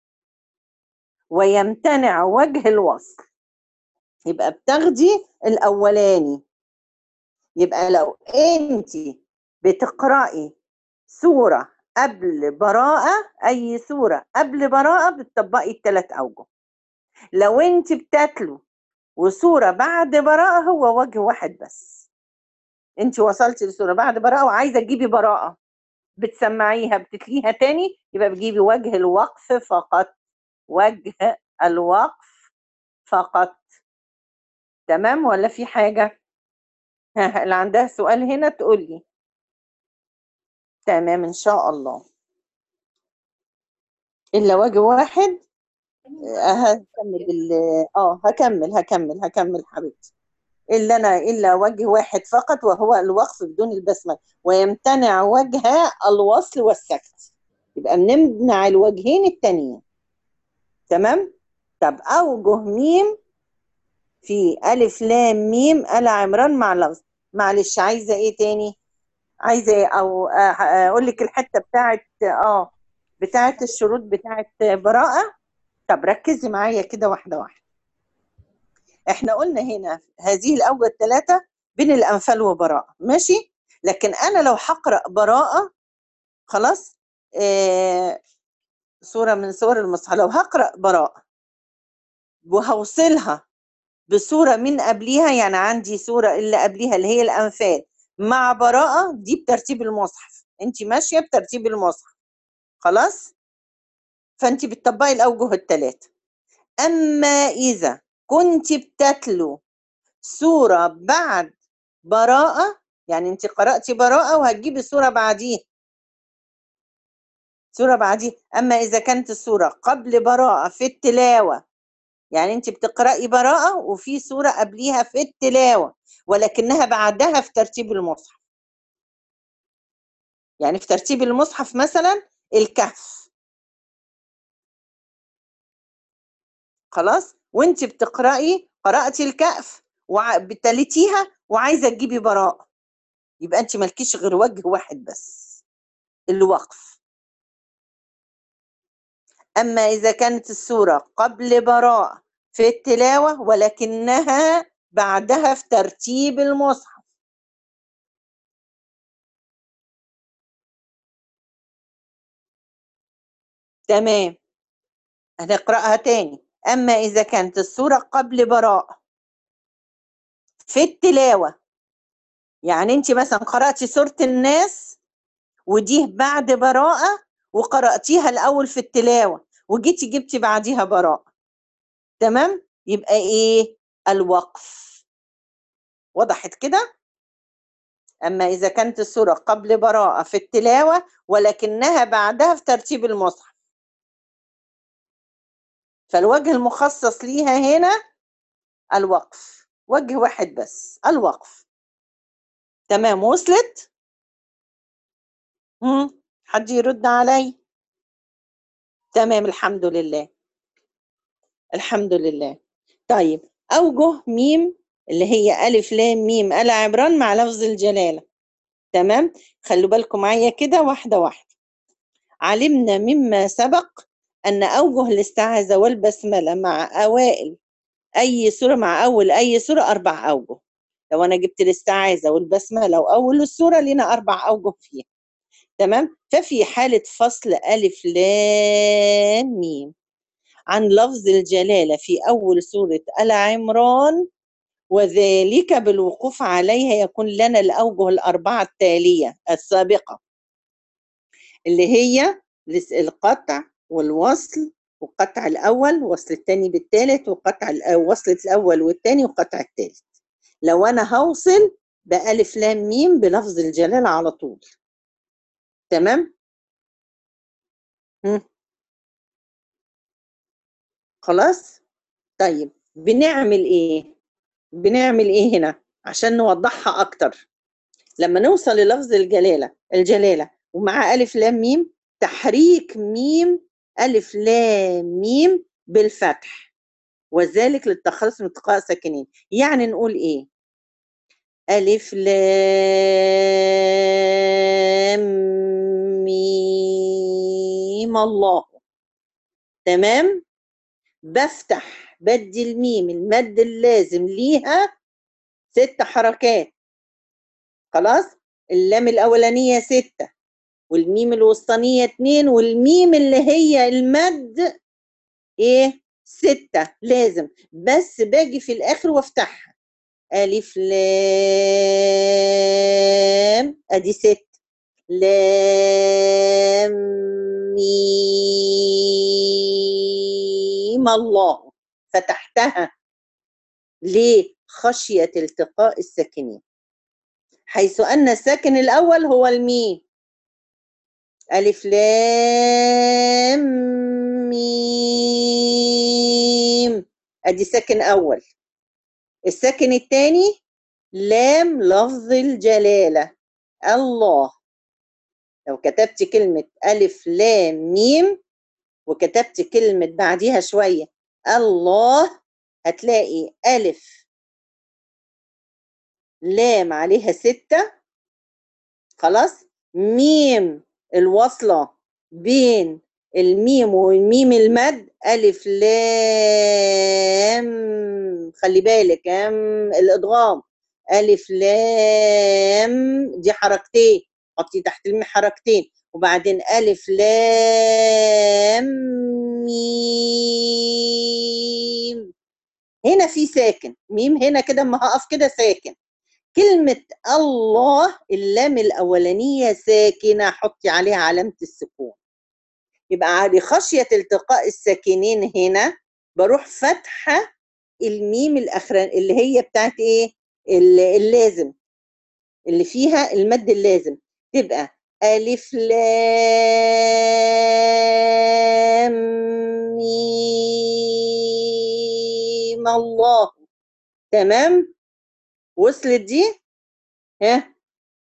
ويمتنع وجه الوصل يبقى بتاخدي الأولاني يبقى لو أنت بتقرأي سورة قبل براءة أي سورة قبل براءة بتطبقي الثلاث أوجه لو أنت بتتلو وسورة بعد براءة هو وجه واحد بس أنت وصلتي لسورة بعد براءة وعايزة تجيبي براءة بتسمعيها بتتليها تاني يبقى بتجيبي وجه الوقف فقط وجه الوقف فقط تمام ولا في حاجة ها اللي عندها سؤال هنا تقول لي تمام إن شاء الله إلا وجه واحد آه، هكمل ال- اه هكمل هكمل هكمل حبيبتي إلا أنا إلا وجه واحد فقط وهو الوقف بدون البسملة ويمتنع وجه الوصل والسكت يبقى بنمنع الوجهين التانيين تمام طب أوجه ميم في ألف لام ميم آل عمران مع لفظ معلش عايزة إيه تاني عايزة إيه أو آه، أقول لك الحتة بتاعت آه بتاعت الشروط بتاعت براءة طب ركزي معايا كده واحدة واحدة احنا قلنا هنا هذه الأوجه الثلاثة بين الأنفال وبراءة ماشي لكن أنا لو هقرأ براءة خلاص آه سورة من سور المصحف لو هقرأ براءة وهوصلها بسورة من قبليها يعني عندي سورة اللي قبليها اللي هي الأنفال مع براءة دي بترتيب المصحف انت ماشية بترتيب المصحف خلاص فانت بتطبقي الأوجه الثلاثة أما إذا كنت بتتلو سورة بعد براءة يعني انت قرأتي براءة وهتجيبي سورة بعديه سورة بعديه أما إذا كانت السورة قبل براءة في التلاوة يعني انت بتقرأي براءة وفي سورة قبليها في التلاوة ولكنها بعدها في ترتيب المصحف يعني في ترتيب المصحف مثلا الكهف خلاص وانت بتقرأي قرأتي الكهف وبتلتيها وعايزة تجيبي براءة يبقى انت مالكيش غير وجه واحد بس الوقف أما إذا كانت السورة قبل براءة في التلاوة ولكنها بعدها في ترتيب المصحف تمام هنقرأها تاني أما إذا كانت السورة قبل براءة في التلاوة يعني أنت مثلا قرأتي سورة الناس ودي بعد براءة وقرأتيها الأول في التلاوة وجيتي جبتي بعديها براءة تمام يبقى إيه الوقف وضحت كده أما إذا كانت السورة قبل براءة في التلاوة ولكنها بعدها في ترتيب المصحف فالوجه المخصص ليها هنا الوقف وجه واحد بس الوقف تمام وصلت مم. حد يرد علي تمام الحمد لله الحمد لله طيب أوجه ميم اللي هي ألف لام ميم آل عمران مع لفظ الجلالة تمام خلوا بالكم معايا كده واحدة واحدة علمنا مما سبق أن أوجه الاستعاذة والبسملة مع أوائل أي سورة مع أول أي سورة أربع أوجه لو أنا جبت الاستعاذة والبسملة وأول السورة لنا أربع أوجه فيها تمام ففي حالة فصل ألف لام ميم عن لفظ الجلالة في أول سورة آل عمران وذلك بالوقوف عليها يكون لنا الأوجه الأربعة التالية السابقة اللي هي القطع والوصل وقطع الأول وصل التاني بالتالت وقطع الأ- وصلة الأول والتاني وقطع التالت لو أنا هوصل بألف لام ميم بلفظ الجلالة على طول تمام مم. خلاص طيب بنعمل ايه بنعمل ايه هنا عشان نوضحها اكتر لما نوصل للفظ الجلالة الجلالة ومع ألف لام ميم تحريك ميم ألف لام ميم بالفتح وذلك للتخلص من التقاء ساكنين يعني نقول ايه ألف لام ميم الله تمام بفتح بدي الميم المد اللازم ليها ست حركات خلاص اللام الأولانية ستة والميم الوسطانية اتنين والميم اللي هي المد ايه ستة لازم بس باجي في الآخر وافتحها ألف لام أدي ست لام ميم الله فتحتها ليه خشية التقاء الساكنين حيث أن الساكن الأول هو الميم ألف لام ميم أدي ساكن أول الساكن الثاني لام لفظ الجلالة الله لو كتبت كلمة ألف لام ميم وكتبت كلمة بعديها شوية الله هتلاقي ألف لام عليها ستة خلاص ميم الوصلة بين الميم والميم المد ألف لام خلي بالك أم الإدغام ألف لام دي حركتين حطي تحت الميم حركتين وبعدين ألف لام ميم هنا في ساكن ميم هنا كده اما هقف كده ساكن كلمة الله اللام الأولانية ساكنة حطي عليها علامة السكون يبقى على خشية التقاء الساكنين هنا بروح فاتحة الميم الأخران اللي هي بتاعت إيه؟ ال- اللازم اللي فيها المد اللازم تبقى ألف لام ميم الله تمام وصلت دي ها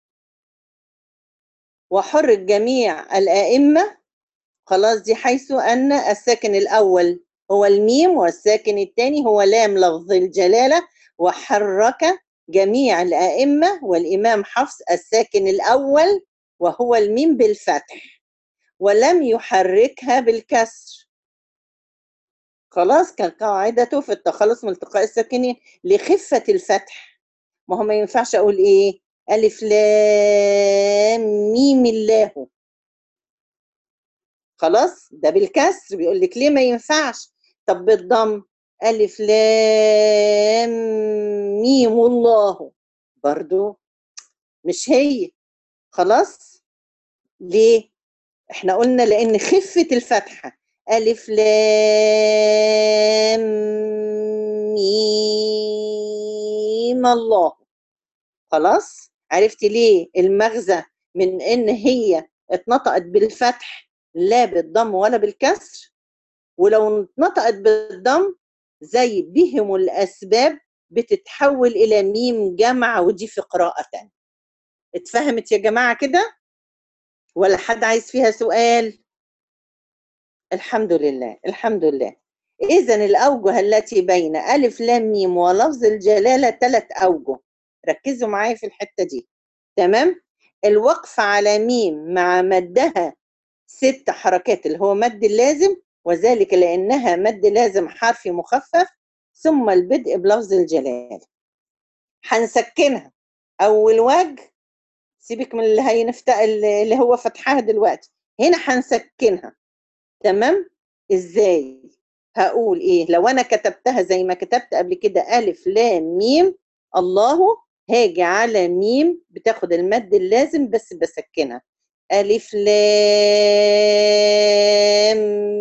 وحرك جميع الأئمة خلاص دي حيث أن الساكن الأول هو الميم والساكن الثاني هو لام لفظ الجلالة وحرك جميع الأئمة والإمام حفص الساكن الأول وهو الميم بالفتح ولم يحركها بالكسر خلاص كان قاعدته في التخلص من التقاء الساكنين لخفة الفتح ما هو ما ينفعش أقول إيه ألف لام ميم الله خلاص ده بالكسر بيقول لك ليه ما ينفعش طب بالضم ألف لام ميم الله برضو مش هي خلاص ليه احنا قلنا لأن خفة الفتحة ألف لام ميم الله خلاص عرفتي ليه المغزى من ان هي اتنطقت بالفتح لا بالضم ولا بالكسر ولو اتنطقت بالضم زي بهم الاسباب بتتحول الى ميم جمع ودي في قراءة تانية اتفهمت يا جماعة كده ولا حد عايز فيها سؤال الحمد لله الحمد لله إذا الأوجه التي بين ألف لام ميم ولفظ الجلالة ثلاث أوجه ركزوا معايا في الحتة دي تمام الوقف على ميم مع مدها ست حركات اللي هو مد اللازم وذلك لأنها مد لازم حرفي مخفف ثم البدء بلفظ الجلالة هنسكنها أول وجه سيبك من اللي هينفتح اللي هو فتحها دلوقتي هنا هنسكنها تمام ازاي هقول ايه لو انا كتبتها زي ما كتبت قبل كده الف لام ميم الله هاجي على ميم بتاخد المد اللازم بس بسكنها ألف لام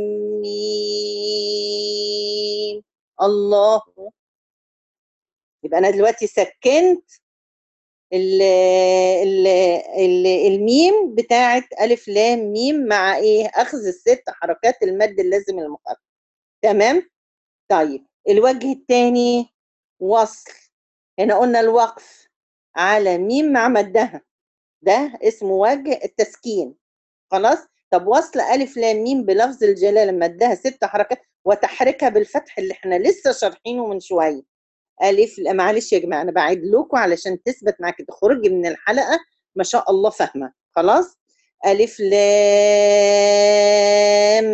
ميم الله يبقى أنا دلوقتي سكنت ال ال ال الميم بتاعت ألف لام ميم مع إيه؟ أخذ الست حركات المد اللازم المخفف تمام؟ طيب الوجه الثاني وصل هنا قلنا الوقف على ميم مع مدها ده اسمه وجه التسكين خلاص طب وصل ألف لام ميم بلفظ الجلالة مدها ست حركات وتحركها بالفتح اللي احنا لسه شارحينه من شوية ألف لا معلش يا جماعة أنا بعيد لكم علشان تثبت معاك تخرجي من الحلقة ما شاء الله فاهمة خلاص ألف لام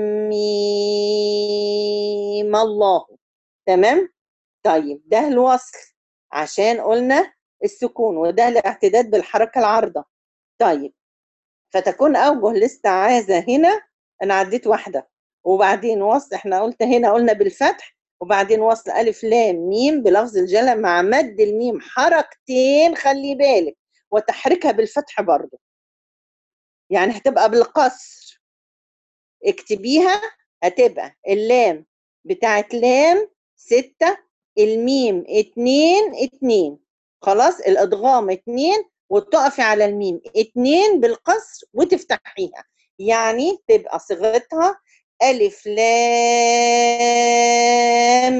ميم الله تمام طيب ده الوصل عشان قلنا السكون وده الاعتداد بالحركة العارضة طيب فتكون أوجه الاستعاذة هنا أنا عديت واحدة وبعدين وصل احنا قلت هنا قلنا بالفتح وبعدين وصل ألف لام ميم بلفظ الجلة مع مد الميم حركتين خلي بالك وتحركها بالفتح برضه يعني هتبقى بالقصر اكتبيها هتبقى اللام بتاعت لام ستة الميم اتنين اتنين خلاص الادغام اتنين وتقفي على الميم اتنين بالقصر وتفتحيها يعني تبقى صيغتها ألف لام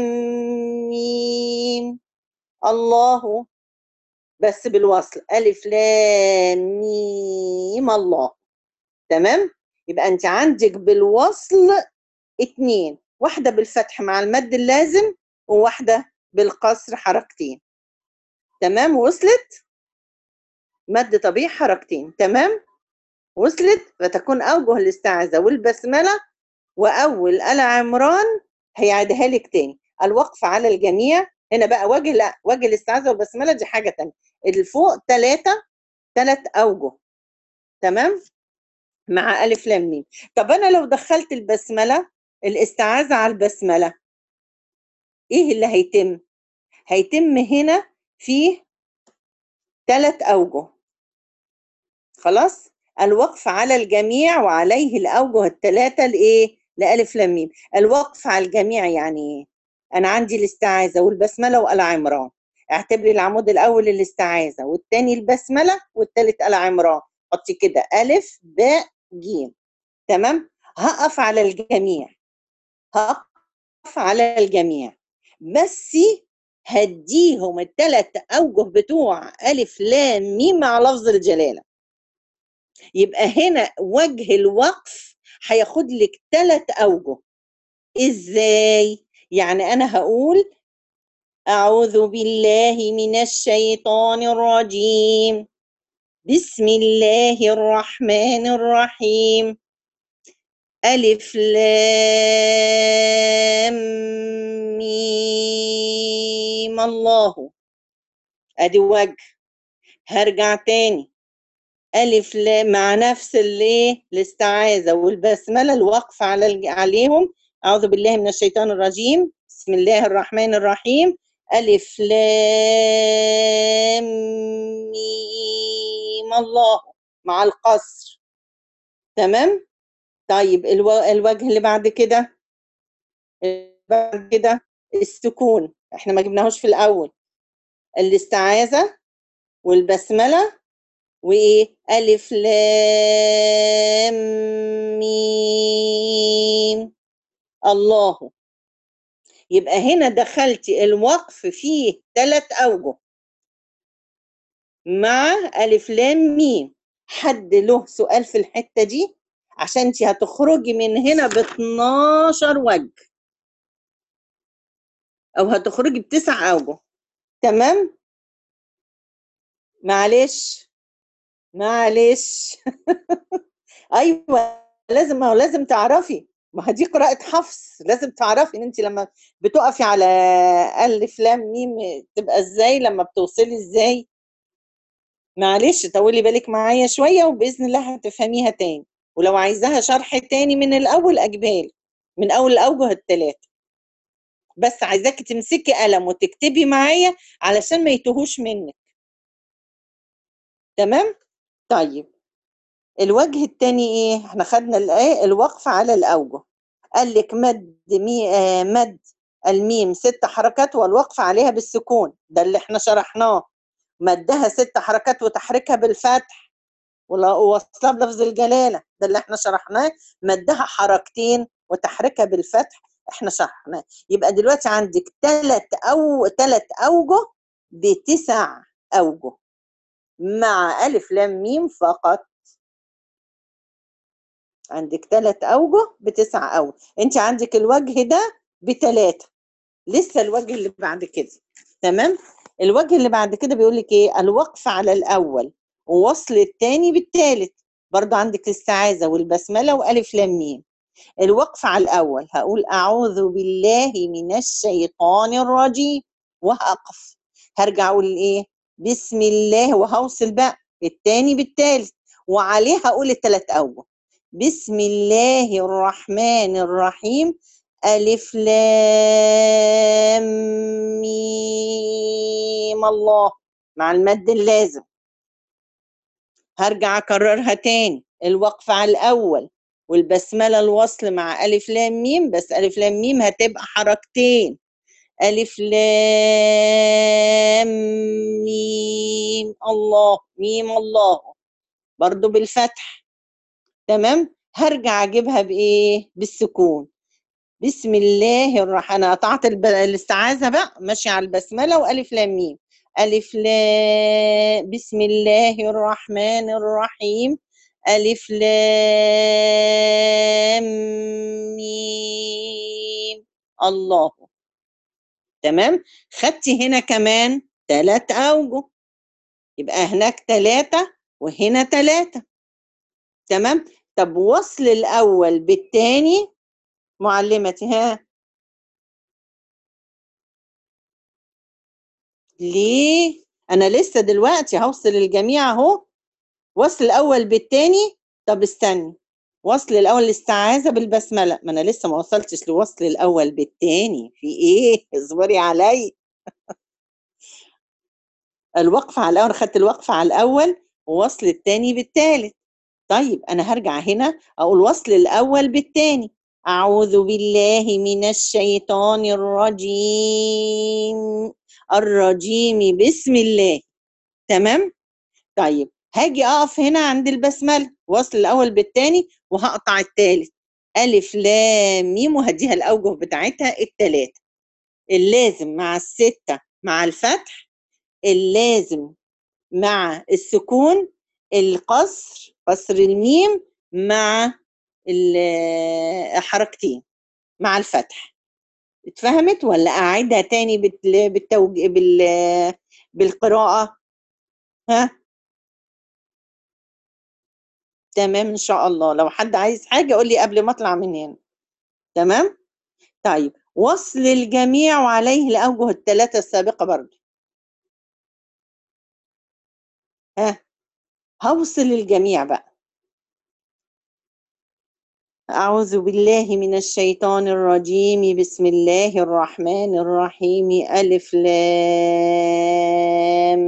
ميم الله بس بالوصل ألف لام ميم الله تمام يبقى أنت عندك بالوصل اتنين واحدة بالفتح مع المد اللازم وواحدة بالقصر حركتين تمام وصلت مد طبيعي حركتين تمام وصلت فتكون أوجه الاستعاذة والبسملة وأول آل عمران هيعيدها لك تاني الوقف على الجميع هنا بقى وجه لا وجه الاستعاذة والبسملة دي حاجة تانية الفوق ثلاثة ثلاث أوجه تمام مع ألف لام ميم طب أنا لو دخلت البسملة الاستعاذة على البسملة إيه اللي هيتم؟ هيتم هنا فيه ثلاث أوجه خلاص الوقف على الجميع وعليه الأوجه الثلاثة لإيه؟ لألف لام ميم الوقف على الجميع يعني إيه؟ أنا عندي الاستعاذة والبسملة وآل عمران اعتبري العمود الأول الاستعاذة والثاني البسملة والثالث آل عمران حطي كده ألف باء جيم تمام هقف على الجميع هقف على الجميع بس هديهم الثلاث أوجه بتوع ألف لام ميم مع لفظ الجلالة يبقى هنا وجه الوقف هياخد لك ثلاث أوجه إزاي؟ يعني أنا هقول أعوذ بالله من الشيطان الرجيم بسم الله الرحمن الرحيم ألف لام ميم الله أدي وجه هرجع تاني ألف لام مع نفس الايه الاستعاذة والبسملة الوقف على الج- عليهم أعوذ بالله من الشيطان الرجيم بسم الله الرحمن الرحيم ألف لام ميم الله مع القصر تمام طيب الو... الوجه اللي بعد كده بعد كده السكون احنا ما جبناهوش في الأول الاستعاذة والبسملة وإيه ألف لام ميم الله يبقى هنا دخلتي الوقف فيه ثلاث أوجه مع ألف لام ميم حد له سؤال في الحتة دي عشان انت هتخرجي من هنا ب 12 وجه أو هتخرجي بتسع أوجه تمام معلش معلش ايوه لازم ما هو لازم تعرفي ما هي دي قراءة حفظ لازم تعرفي ان انت لما بتقفي على الف لام ميم تبقى ازاي لما بتوصلي ازاي معلش طولي بالك معايا شوية وبإذن الله هتفهميها تاني ولو عايزاها شرح تاني من الأول أجبال من أول الأوجه الثلاثة بس عايزاكي تمسكي قلم وتكتبي معايا علشان ما يتوهوش منك تمام طيب الوجه الثاني ايه احنا خدنا الايه الوقف على الاوجه قال لك مد مي آه مد الميم ست حركات والوقف عليها بالسكون ده اللي احنا شرحناه مدها ست حركات وتحريكها بالفتح ووصلها بلفظ الجلاله ده اللي احنا شرحناه مدها حركتين وتحريكها بالفتح احنا شرحناه يبقى دلوقتي عندك ثلاث او ثلاث اوجه بتسع اوجه مع الف لام ميم فقط عندك ثلاث اوجه بتسع اوجه انت عندك الوجه ده بثلاثه لسه الوجه اللي بعد كده تمام الوجه اللي بعد كده بيقول لك ايه الوقف على الاول ووصل الثاني بالثالث برضو عندك الاستعاذه والبسمله والف لام ميم الوقف على الاول هقول اعوذ بالله من الشيطان الرجيم وهقف هرجع اقول ايه بسم الله وهوصل بقى الثاني بالثالث وعليه هقول الثلاث اوجه بسم الله الرحمن الرحيم ألف لام ميم الله مع المد اللازم هرجع أكررها تاني الوقف على الأول والبسملة الوصل مع ألف لام ميم بس ألف لام ميم هتبقى حركتين ألف لام ميم الله ميم الله برضو بالفتح تمام هرجع أجيبها بإيه بالسكون بسم الله الرحمن انا قطعت الب... الاستعاذه بقى ماشيه على البسمله والف لام ميم الف لام بسم الله الرحمن الرحيم الف لام ميم الله تمام خدتي هنا كمان ثلاث اوجه يبقى هناك ثلاثه وهنا ثلاثه تمام طب وصل الاول بالثاني معلمتي ها ليه انا لسه دلوقتي هوصل الجميع اهو وصل الاول بالتاني طب استني وصل الاول الاستعاذه بالبسمله ما انا لسه ما وصلتش لوصل الاول بالتاني في ايه اصبري علي الوقف على الاول خدت الوقف على الاول ووصل التاني بالتالت طيب انا هرجع هنا اقول وصل الاول بالتاني أعوذ بالله من الشيطان الرجيم الرجيم بسم الله تمام طيب هاجي أقف هنا عند البسملة وصل الأول بالتاني وهقطع التالت ألف لام ميم وهديها الأوجه بتاعتها التلاتة اللازم مع الستة مع الفتح اللازم مع السكون القصر قصر الميم مع حركتين مع الفتح اتفهمت ولا اعيدها تاني بالتوج... بال... بالقراءه ها تمام ان شاء الله لو حد عايز حاجه قول لي قبل ما اطلع من هنا تمام طيب وصل الجميع وعليه الاوجه الثلاثه السابقه برضه ها هوصل الجميع بقى أعوذ بالله من الشيطان الرجيم بسم الله الرحمن الرحيم ألف لام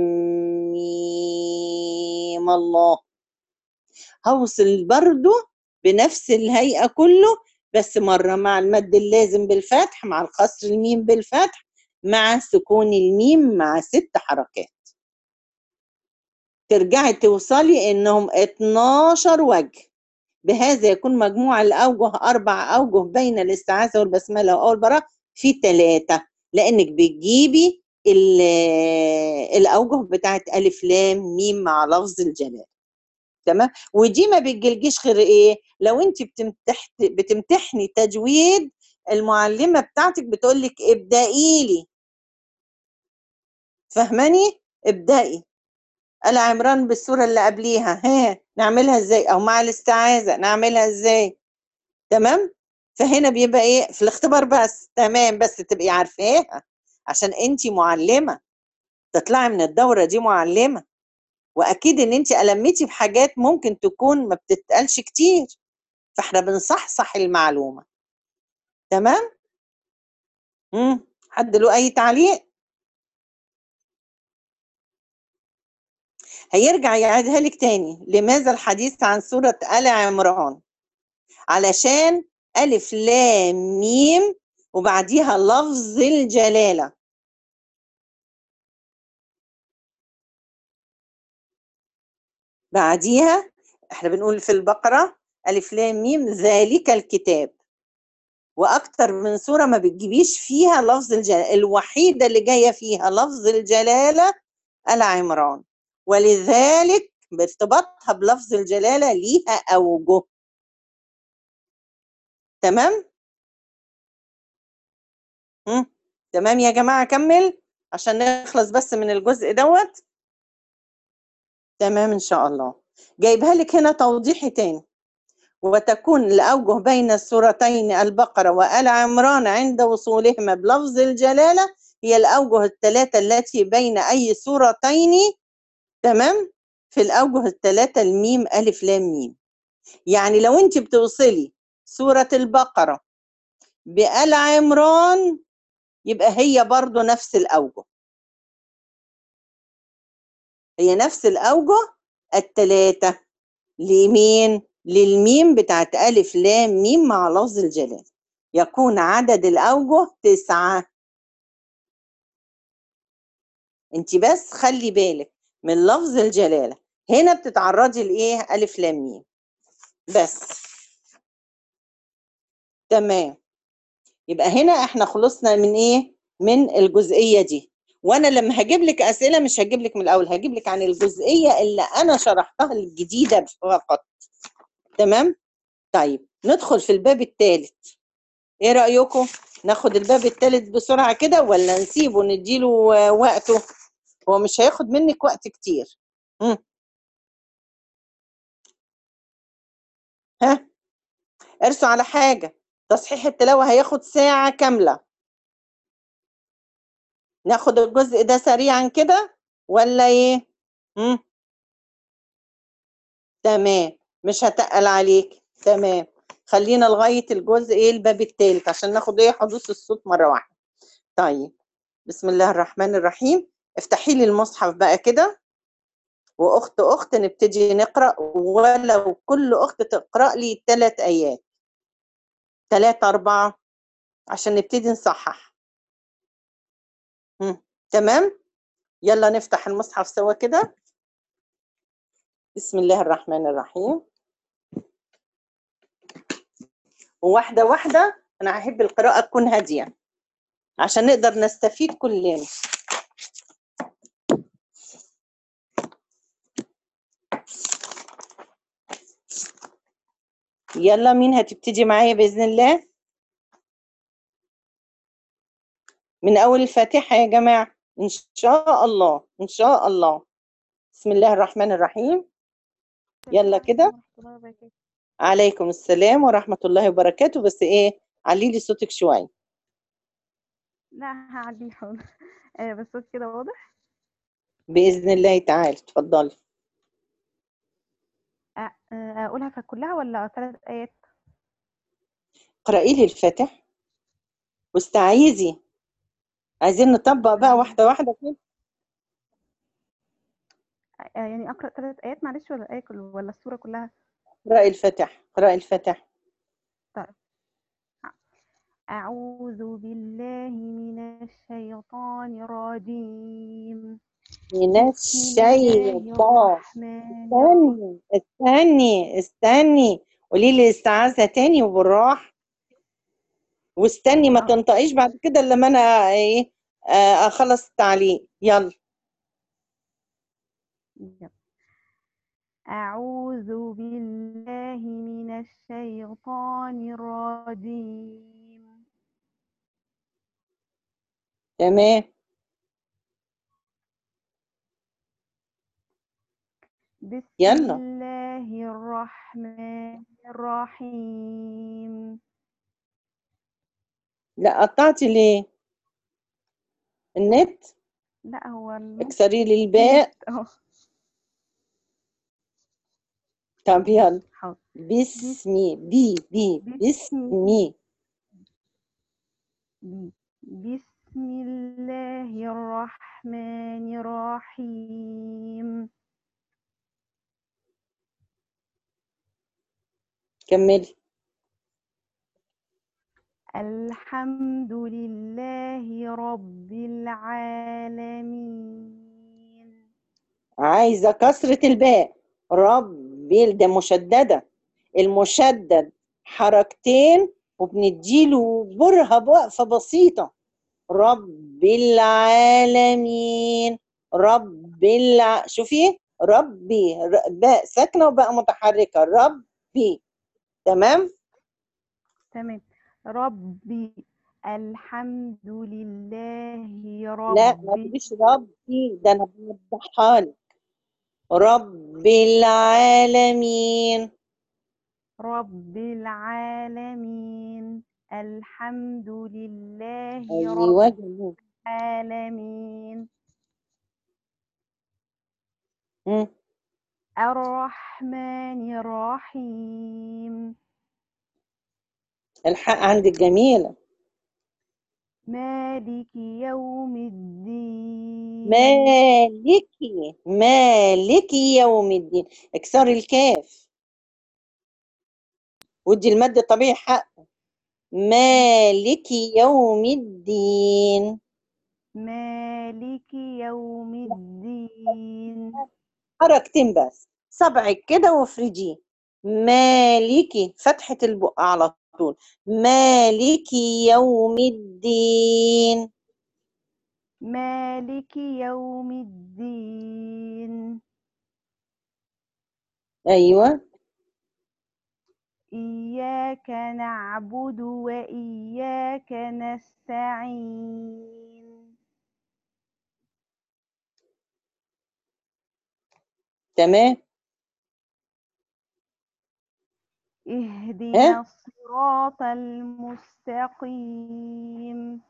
ميم الله هوصل برضو بنفس الهيئة كله بس مرة مع المد اللازم بالفتح مع القصر الميم بالفتح مع سكون الميم مع ست حركات ترجعي توصلي انهم 12 وجه بهذا يكون مجموع الأوجه أربع أوجه بين الاستعاذة والبسملة وأول براءة في ثلاثة لأنك بتجيبي الأوجه بتاعت ألف لام ميم مع لفظ الجلال تمام ودي ما بتجلجيش غير إيه لو أنت بتمتح بتمتحني تجويد المعلمة بتاعتك بتقول لك ابدأي لي فهماني ابدأي آل عمران بالسورة اللي قبليها ها نعملها ازاي او مع الاستعاذة نعملها ازاي تمام فهنا بيبقى ايه في الاختبار بس تمام بس تبقي عارفاها عشان انت معلمة تطلعي من الدورة دي معلمة واكيد ان انت ألمتي بحاجات ممكن تكون ما بتتقالش كتير فاحنا بنصحصح المعلومة تمام امم حد له اي تعليق هيرجع يعيدها لك تاني لماذا الحديث عن سورة آل عمران علشان ألف لام ميم وبعديها لفظ الجلالة بعديها احنا بنقول في البقرة ألف لام ميم ذلك الكتاب وأكتر من سورة ما بتجيبيش فيها لفظ الجلالة الوحيدة اللي جاية فيها لفظ الجلالة آل عمران ولذلك بارتباطها بلفظ الجلالة ليها أوجه تمام؟ مم. تمام يا جماعة كمل عشان نخلص بس من الجزء دوت تمام إن شاء الله جايبها لك هنا توضيحي تاني وتكون الأوجه بين السورتين البقرة وآل عمران عند وصولهما بلفظ الجلالة هي الأوجه الثلاثة التي بين أي سورتين تمام في الأوجه الثلاثة الميم ألف لام ميم يعني لو أنت بتوصلي سورة البقرة بآل عمران يبقى هي برضو نفس الأوجه هي نفس الأوجه الثلاثة لمين؟ للميم بتاعت ألف لام ميم مع لفظ الجلال يكون عدد الأوجه تسعة انت بس خلي بالك من لفظ الجلالة هنا بتتعرضي لإيه ألف لام ميم بس تمام يبقى هنا احنا خلصنا من ايه من الجزئية دي وانا لما هجيب لك اسئله مش هجيب لك من الاول هجيب لك عن الجزئيه اللي انا شرحتها الجديده فقط تمام طيب ندخل في الباب الثالث ايه رايكم ناخد الباب الثالث بسرعه كده ولا نسيبه نديله وقته هو مش هياخد منك وقت كتير مم. ها ارسوا على حاجه تصحيح التلاوه هياخد ساعه كامله ناخد الجزء ده سريعا كده ولا ايه مم. تمام مش هتقل عليك تمام خلينا لغايه الجزء ايه الباب الثالث عشان ناخد ايه حدوث الصوت مره واحده طيب بسم الله الرحمن الرحيم افتحي لي المصحف بقى كده واخت اخت نبتدي نقرا ولو كل اخت تقرا لي ثلاث ايات ثلاثة أربعة عشان نبتدي نصحح مم. تمام يلا نفتح المصحف سوا كده بسم الله الرحمن الرحيم وواحدة واحدة أنا هحب القراءة تكون هادية عشان نقدر نستفيد كلنا يلا مين هتبتدي معايا بإذن الله من أول الفاتحة يا جماعة إن شاء الله إن شاء الله بسم الله الرحمن الرحيم يلا كده عليكم السلام ورحمة الله وبركاته بس إيه علي لي صوتك شوية لا هعديه حاضر آه بس صوت كده واضح بإذن الله تعالى اتفضلي آه، آه، اقولها كلها ولا ثلاث ايات اقرأي لي الفاتح واستعيذي عايزين نطبق بقى واحدة واحدة كده آه، يعني اقرا ثلاث ايات معلش ولا الايه كل ولا السوره كلها اقرأي الفاتح اقرأي الفاتح اعوذ بالله من الشيطان الرجيم من بسم الله الشيطان الرحمن استني استني استني قولي لي الاستعاذة تاني وبالراحة واستني ما آه. تنطقيش بعد كده الا لما انا ايه آه، اخلص التعليق يلا يلا. أعوذ بالله من الشيطان الرجيم تمام بسم يلا. الله الرحمن الرحيم لا قطعتي ليه النت لا هو النص اكسري لي الباء اهو طب يلا حاضر بسمي بي بي بسمي بسم الله الرحمن الرحيم كملي الحمد لله رب العالمين عايزة كسرة الباء ربي ده مشددة المشدد حركتين وبنديله برهة بوقفة بسيطة رب العالمين رب الع... شوفي ربي ر- باء ساكنة وباء متحركة ربي تمام تمام ربي الحمد لله لا ما ربي تقوليش ربي ده انا بوضحها لك رب العالمين رب العالمين الحمد لله رب ايوه جميل العالمين مم. الرحمن الرحيم الحق عندك جميلة مالك يوم الدين مالكي مالكي يوم الدين اكسر الكاف ودي المد الطبيعي حقه مالكي يوم الدين مالك يوم الدين حركتين بس صبعك كده وافرجيه مالكي فتحة البق على طول مالكي يوم الدين مالك يوم الدين ايوه إياك نعبد وإياك نستعين تمام اهدنا ها الصراط المستقيم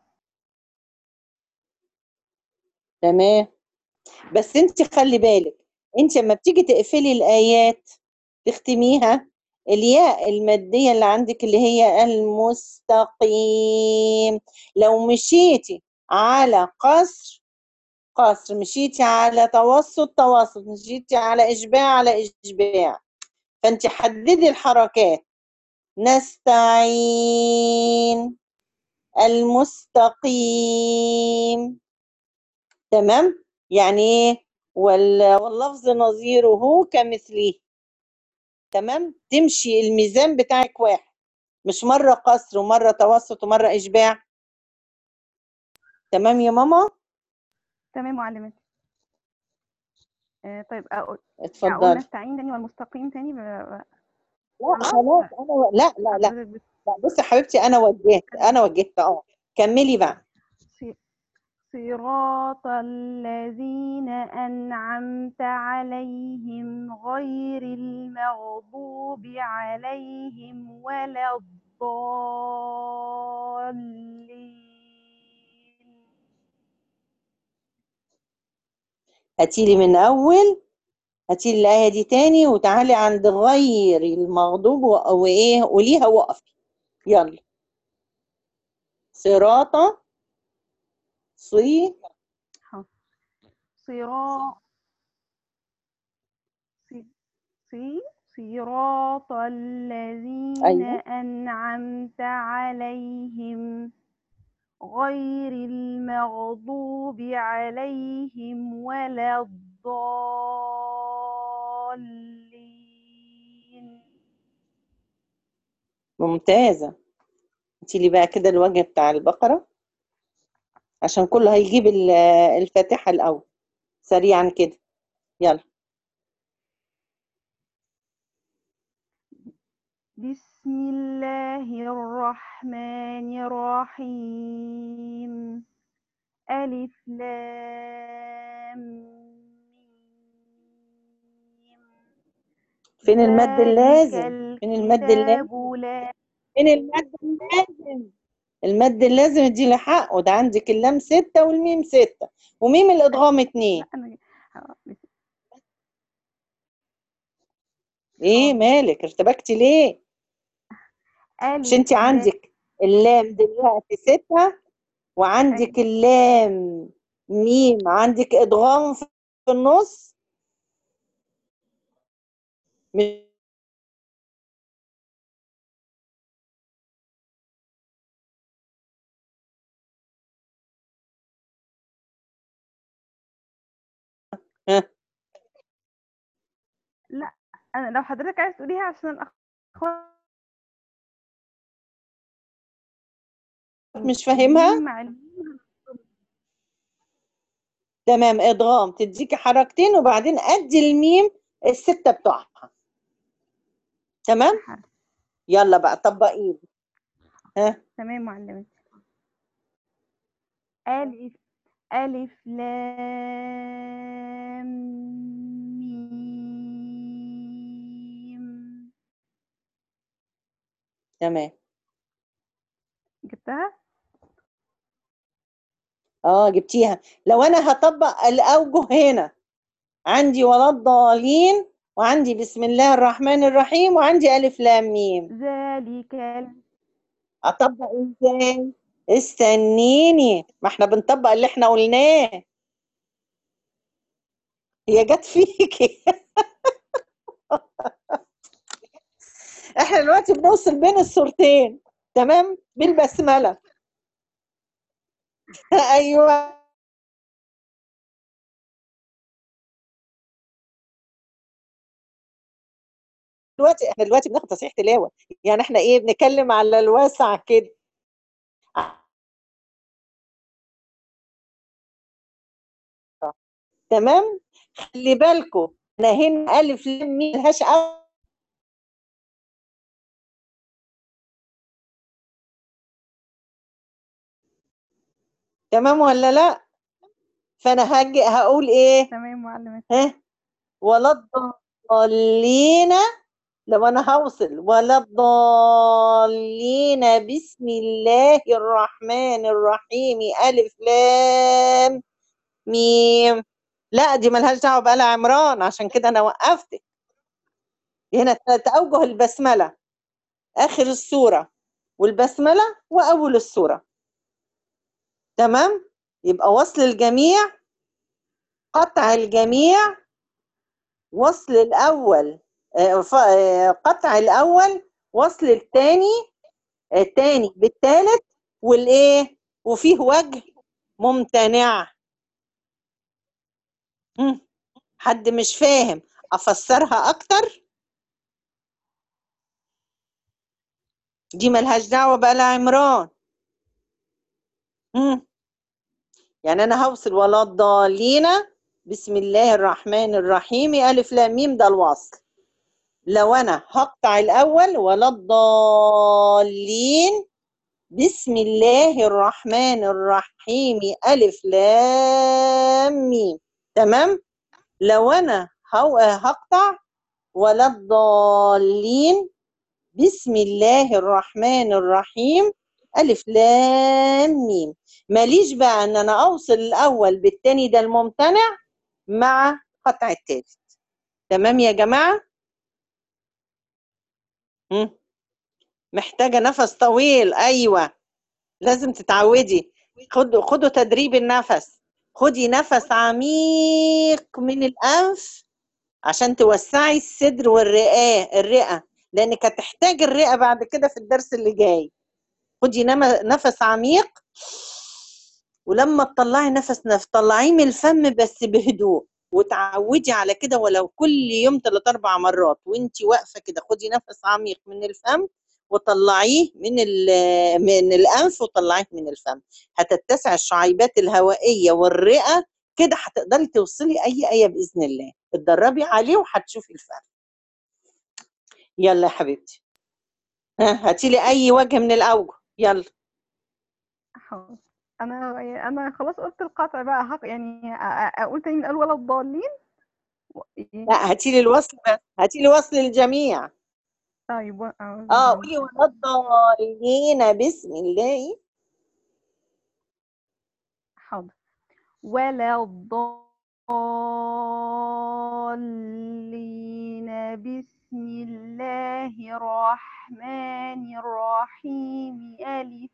تمام بس انت خلي بالك انت لما بتيجي تقفلي الايات تختميها الياء المادية اللي عندك اللي هي المستقيم لو مشيتي على قصر قصر مشيتي على توسط توسط مشيتي على إشباع على إشباع فأنت حددي الحركات نستعين المستقيم تمام يعني ايه وال- واللفظ نظيره كمثله تمام تمشي الميزان بتاعك واحد مش مرة قصر ومرة توسط ومرة إشباع تمام يا ماما تمام معلمتي آه طيب أقول أقول اتفضلي نستعين تاني والمستقيم تاني ب... ب- لا خلاص خلاص انا و... لا لا لا حضرتك بت... لا بصي يا حبيبتي انا وجهت انا وجهت اه كملي بقى ص- صراط الذين أنعمت عليهم غير المغضوب عليهم ولا الضالين هاتيلي من اول هاتيلي الايه دي تاني وتعالي عند غير المغضوب و- وايه قوليها وقفي يلا صراط صي ح- صراط ص- ص- صراط الذين ايوه أنعمت عليهم غير المغضوب عليهم ولا الضالين ممتازه هاتيلي بقى كده الوجه بتاع البقره عشان كله هيجيب ال- الفاتحه الاول سريعا كده يلا بسم الله الرحمن الرحيم ألف لام ميم فين المد ذلك اللازم فين المد اللازم الكتاب لا فين المد اللازم المد اللازم دي لحقه ده عندك اللام ستة والميم ستة وميم الإدغام اتنين لا أنا ايه حاضر مالك ارتبكتي ليه مش انت ألف لام عندك اللام دلوقتي ستة وعندك أيوة اللام ميم عندك إدغام في النص مش ها لا انا لو حضرتك عايز تقوليها عشان الاخوات مش فاهمها مع الميم تمام ادغام تديكي حركتين وبعدين ادي الميم الستة بتوعها تمام حرف. يلا بقى طبقي ها تمام معلمتي ألف ألف لام ميم تمام جبتها؟ اه جبتيها لو انا هطبق الاوجه هنا عندي ولا الضالين وعندي بسم الله الرحمن الرحيم وعندي الف لام ميم ذلك ال- اطبق ازاي استنيني ما احنا بنطبق اللي احنا قلناه هي جت فيكي احنا دلوقتي بنوصل بين الصورتين تمام بالبسمله ايوه دلوقتي احنا دلوقتي بناخد تصحيح تلاوه يعني احنا ايه بنتكلم على الواسع كده تمام خلي بالكم انا هنا الف لام ميم ملهاش أول تمام ولا لا فانا هاجي هقول ايه تمام معلمتي ها ولا الضالين لو انا هوصل ولا الضالين بسم الله الرحمن الرحيم الف لام ميم لا دي ملهاش دعوه بآل عمران عشان كده انا وقفتك هنا ثلاث اوجه البسمله اخر السوره والبسمله واول السوره تمام يبقى وصل الجميع قطع الجميع وصل الاول آه، ف- آه، قطع الاول وصل الثاني الثاني بالثالث والايه وفيه وجه ممتنع مم. حد مش فاهم افسرها اكتر دي ملهاش دعوه بآل عمران مم. يعني انا هوصل ولا الضالين بسم الله الرحمن الرحيم الف لام ميم ده الوصل لو انا هقطع الاول ولا الضالين بسم الله الرحمن الرحيم الف لام ميم تمام لو انا هو- هقطع ولا الضالين بسم الله الرحمن الرحيم ألف لام ميم ماليش بقى ان انا اوصل الاول بالتاني ده الممتنع مع قطع التالت تمام يا جماعة مم. محتاجة نفس طويل ايوه لازم تتعودي خدوا خدوا تدريب النفس خدي نفس عميق من الانف عشان توسعي الصدر والرئه الرئه لانك هتحتاج الرئه بعد كده في الدرس اللي جاي خدي نم- نفس عميق ولما تطلعي نفس نفس طلعيه من الفم بس بهدوء وتعودي على كده ولو كل يوم ثلاث اربع مرات وانت واقفه كده خدي نفس عميق من الفم وطلعيه من ال- من الانف وطلعيه من الفم هتتسع الشعيبات الهوائيه والرئه كده هتقدري توصلي اي ايه باذن الله اتدربي عليه وهتشوفي الفرق يلا يا حبيبتي ها هاتي لي اي وجه من الاوجه يلا حاضر انا انا خلاص قلت القطع بقى حق يعني أ- أ- اقول تاني من الاول ولا الضالين و- إيه؟ لا هاتي لي الوصل بس هاتي لي وصل الجميع طيب و- أعوذ اه بالله. قولي ولا الضالين بسم الله حاضر ولا الضالين بسم الله الرحمن الرحيم ألف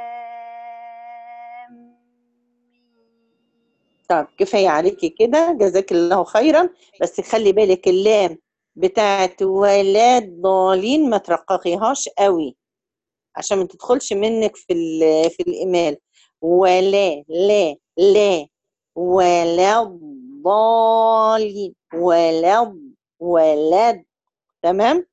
لام ميم. طب كفايه عليكي كده جزاك الله خيرا بس خلي بالك اللام بتاعت ولا الضالين ما ترققيهاش قوي عشان ما تدخلش منك في ال- في الإمال ولا لا لا ولا الضالين ولا ولد تمام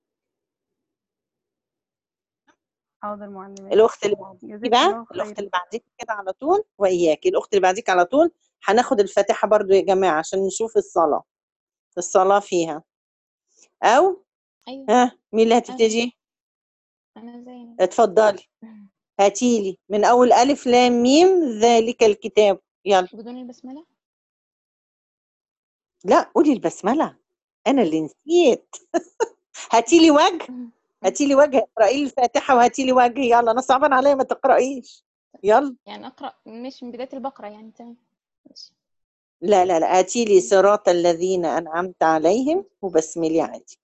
حاضر معلمة الاخت اللي بعديك جزاك بقى الله الاخت خير اللي بعديك كده على طول واياك الاخت اللي بعديك على طول هناخد الفاتحه برضو يا جماعه عشان نشوف الصلاه الصلاه فيها او أيوة ها مين اللي هتبتدي أنا زينب اتفضلي هاتيلي من اول الف لام ميم ذلك الكتاب يلا بدون البسملة لا قولي البسمله انا اللي نسيت هاتيلي وجه هاتيلي وجه اقرأي لي الفاتحه وهاتي لي وجه يلا انا صعبان عليا ما تقرأيش يلا يعني أقرأ مش من بداية البقرة يعني تمام ماشي لا لا لا هاتي لي صراط الذين انعمت عليهم وبسملي عادي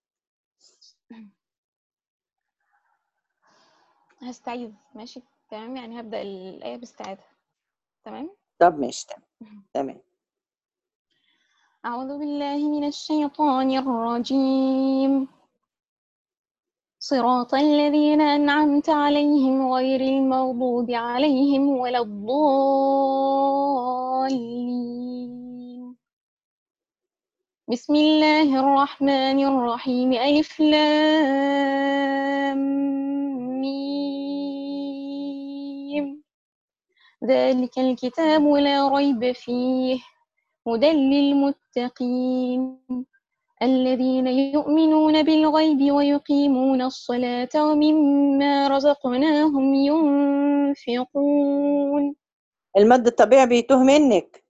هستعيذ ماشي تمام يعني هبدأ الآية باستعاذة تمام طب ماشي تمام تمام أعوذ بالله من الشيطان الرجيم صراط الذين أنعمت عليهم غير المغضوب عليهم ولا الضالين بسم الله الرحمن الرحيم ألف لام ميم ذلك الكتاب لا ريب فيه هدى للمتقين الذين يؤمنون بالغيب ويقيمون الصلاة ومما رزقناهم ينفقون المد الطبيعي بيتوه منك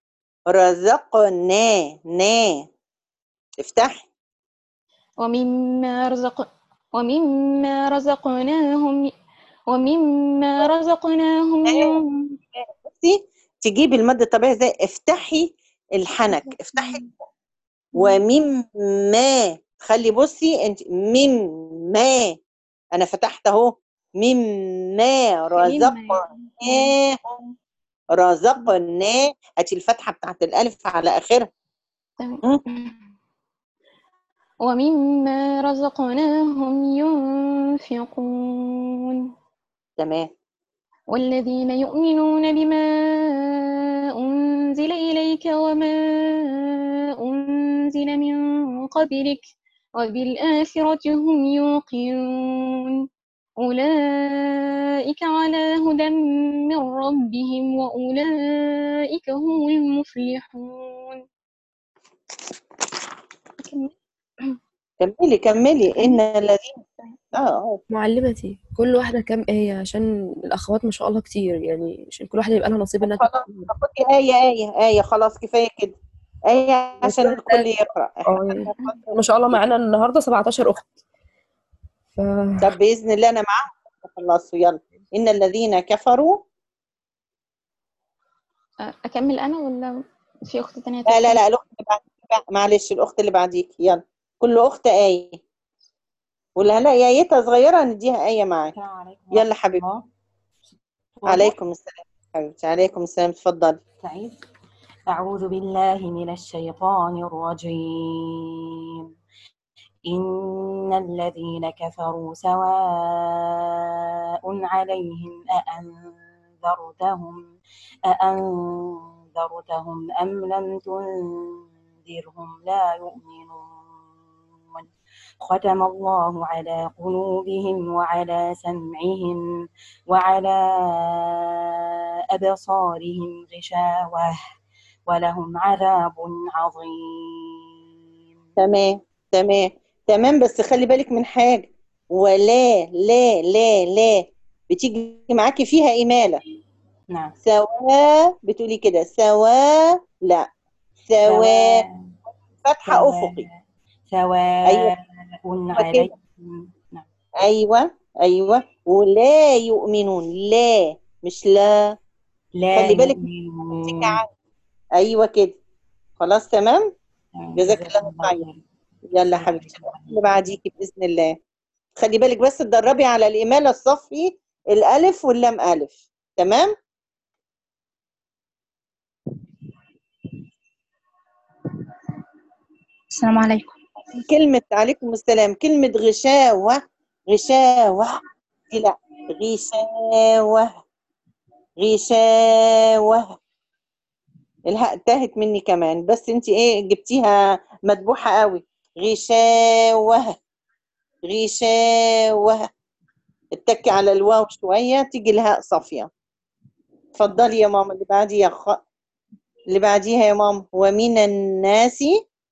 رزقنا نا افتحي ومما رزق ومما رزقناهم ومما رزقناهم ينفقون بصي تجيبي المد الطبيعي زي افتحي الحنك افتحي ومما خلي بصي انت مما انا فتحت اهو مما رزقناهم رزقنا هاتي الفتحه بتاعت الالف على اخرها تمام. ومما رزقناهم ينفقون تمام والذين يؤمنون بما أنزل إليك وما أنزل من قبلك وبالآخرة هم يوقنون أولئك على هدى من ربهم وأولئك هم المفلحون كملي كملي ان الذين اه اه معلمتي كل واحدة كام آية عشان الأخوات ما شاء الله كتير يعني عشان كل واحدة يبقى لها نصيب إنها خلاص تاخد- خدي آية آية آية خلاص كفاية كده آية عشان بس الكل يقرأ اه يعني ما شاء الله معانا النهاردة 17 أخت ف... طب بإذن الله أنا معاهم خلصوا يلا إن الذين كفروا أكمل أنا ولا في أخت تانية لا لا تكمل؟ لا الأخت اللي بعديك معلش الأخت اللي بعديك يلا كل أخت آية واللي هلاقي آيتها صغيرة نديها آية معاك السلام عليكم يلا حبيبتي الله. عليكم السلام حبيبتي عليكم السلام اتفضلي سعيد أعوذ بالله من الشيطان الرجيم إن الذين كفروا سواء عليهم أأنذرتهم أأنذرتهم أم لم تنذرهم لا يؤمنون ختم الله على قلوبهم وعلى سمعهم وعلى أبصارهم غشاوة ولهم عذاب عظيم تمام تمام تمام بس خلي بالك من حاجة ولا لا لا لا بتيجي معاكي فيها إمالة نعم سواء بتقولي كده سواء لا سواء فتحة سواء أفقي سواء أيوة. عليهم نعم أيوة أيوة ولا يؤمنون لا مش لا لا خلي بالك يؤمنون. أيوة كده خلاص تمام نعم. جزاك جزاك الله الله خير. خير. يلا حبيبتي اللي بعديكي بإذن الله خلي بالك بس تدربي على الإمالة الصفي الألف واللام ألف تمام السلام عليكم كلمة عليكم السلام كلمة غشاوة غشاوة دي لا غشاوة غشاوة الهاء تاهت مني كمان بس انت ايه جبتيها مدبوحة قوي غشاوة غشاوة اتكي على الواو شوية تيجي الهاء صافية اتفضلي يا ماما اللي بعديها خ... اللي بعديها يا ماما ومن الناس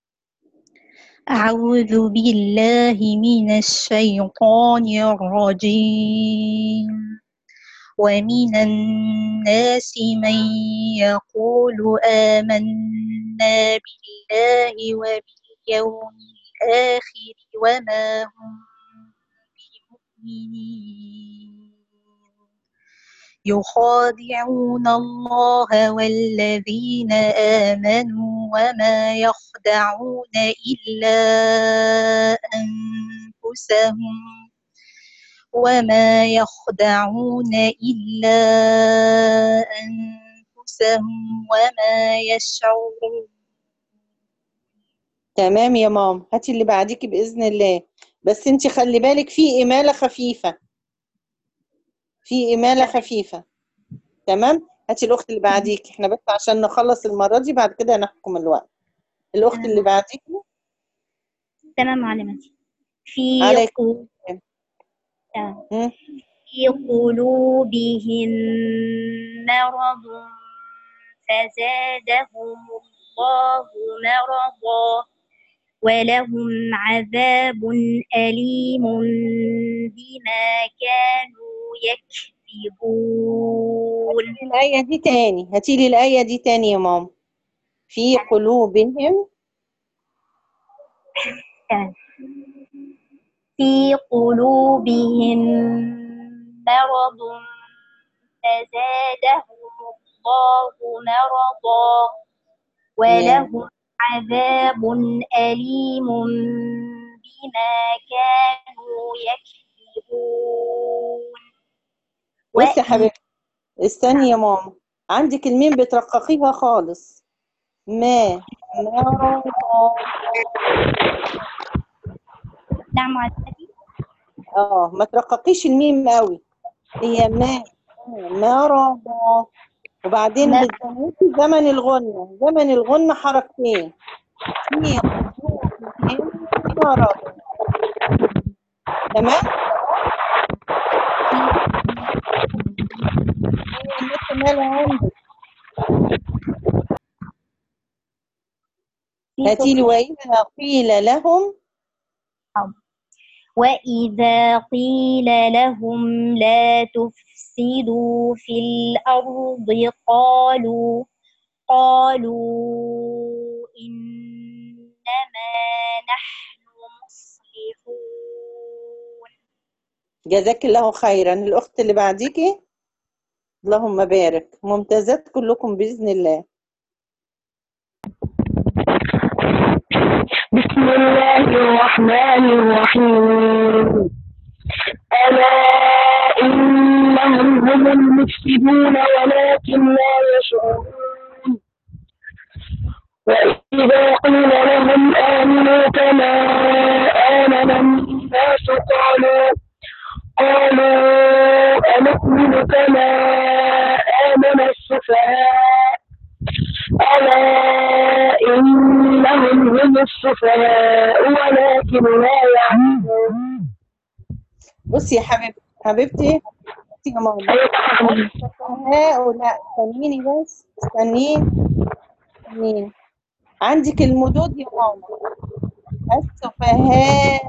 أعوذ بالله من الشيطان الرجيم ومن الناس من يقول آمنا بالله وباليوم الآخر وما هم بمؤمنين يخادعون الله والذين آمنوا وما يخدعون إلا أنفسهم وما يخدعون إلا أنفسهم وما يشعرون تمام يا ماما هاتي اللي بعديكي بإذن الله بس انت خلي بالك في إمالة خفيفة في إمالة خفيفة تمام هاتي الأخت اللي بعديك احنا بس عشان نخلص المرة دي بعد كده نحكم الوقت الأخت اللي بعديك تمام معلمتي في عليكم قلوب السلام. تمام. مم. في قلوبهم مرض فزادهم الله مرضا ولهم عذاب أليم بما كانوا يكذبون الآية دي تاني هاتي لي الآية دي تاني يا ماما في قلوبهم تمام. في قلوبهم مرض فزادهم الله مرضا ولهم عذاب أليم بما كانوا يكذبون بصي يا حبيبتي استني يا ماما عندك الميم بترققيها خالص ما مرض نعم معلمتي اه ما ترققيش الميم قوي هي ما مرض وبعدين ما- بتزودي زمن الغنة زمن الغنة حركتين في قلوبهم مرض تمام هي النت مالها عندك في هاتي لي وإذا قيل لهم وإذا قيل لهم لا تفسدوا في الأرض قالوا قالوا إنما نحن مصلحون جزاك الله خيرا الأخت اللي بعديكي اللهم بارك ممتازات كلكم بإذن الله بسم الله الرحمن الرحيم ألا إنهم هم المفسدون ولكن لا يشعرون وإذا قيل لهم آمنوا كما آمن الناس قالوا قالوا أنؤمن كما آمن السفهاء ألا إنهم هم السفهاء ولكن لا يعلمون بصي يا حبيبتي حبيبتي بصي يا ماما السفهاء لا استنيني بس استنيني استنيني عندك المدود يا ماما السفهاء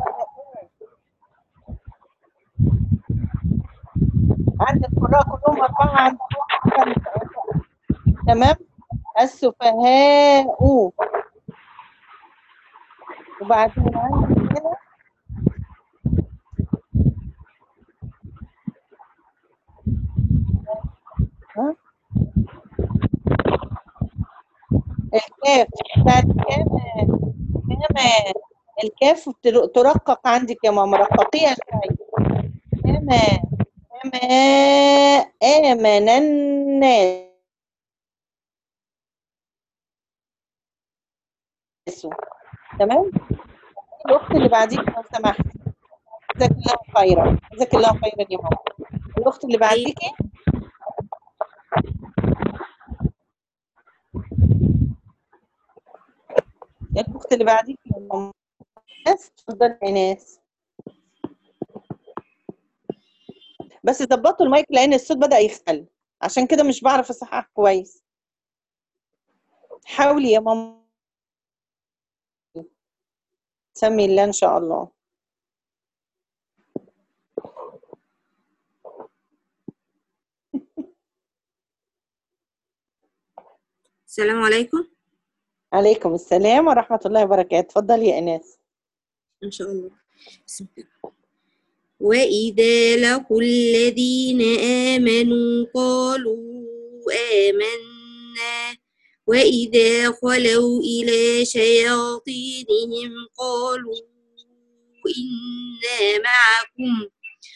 عندك قراء كلهم أربعة عندك خمسة تمام السفهاء وبعدين عندك هنا ها الكاف بتاعت كمان كمان الكاف بتر- ترقق عندك يا ماما رققيها شوية كما كما آمن الناس تمام الأخت اللي بعديك لو سمحت جزاك الله خيرا جزاك الله خيرا يا ماما الأخت اللي بعديك يا الأخت اللي بعديك يا ماما ناس اتفضلي يا ناس بس ظبطوا المايك لأن الصوت بدأ يختل عشان كده مش بعرف أصحح كويس حاولي يا ماما سمي الله إن شاء الله السلام عليكم عليكم السلام ورحمة الله وبركاته اتفضلي يا إناس إن شاء الله بسم الله وإذا لقوا الذين آمنوا قالوا آمنا وإذا خلوا إلى شياطينهم قالوا إنا معكم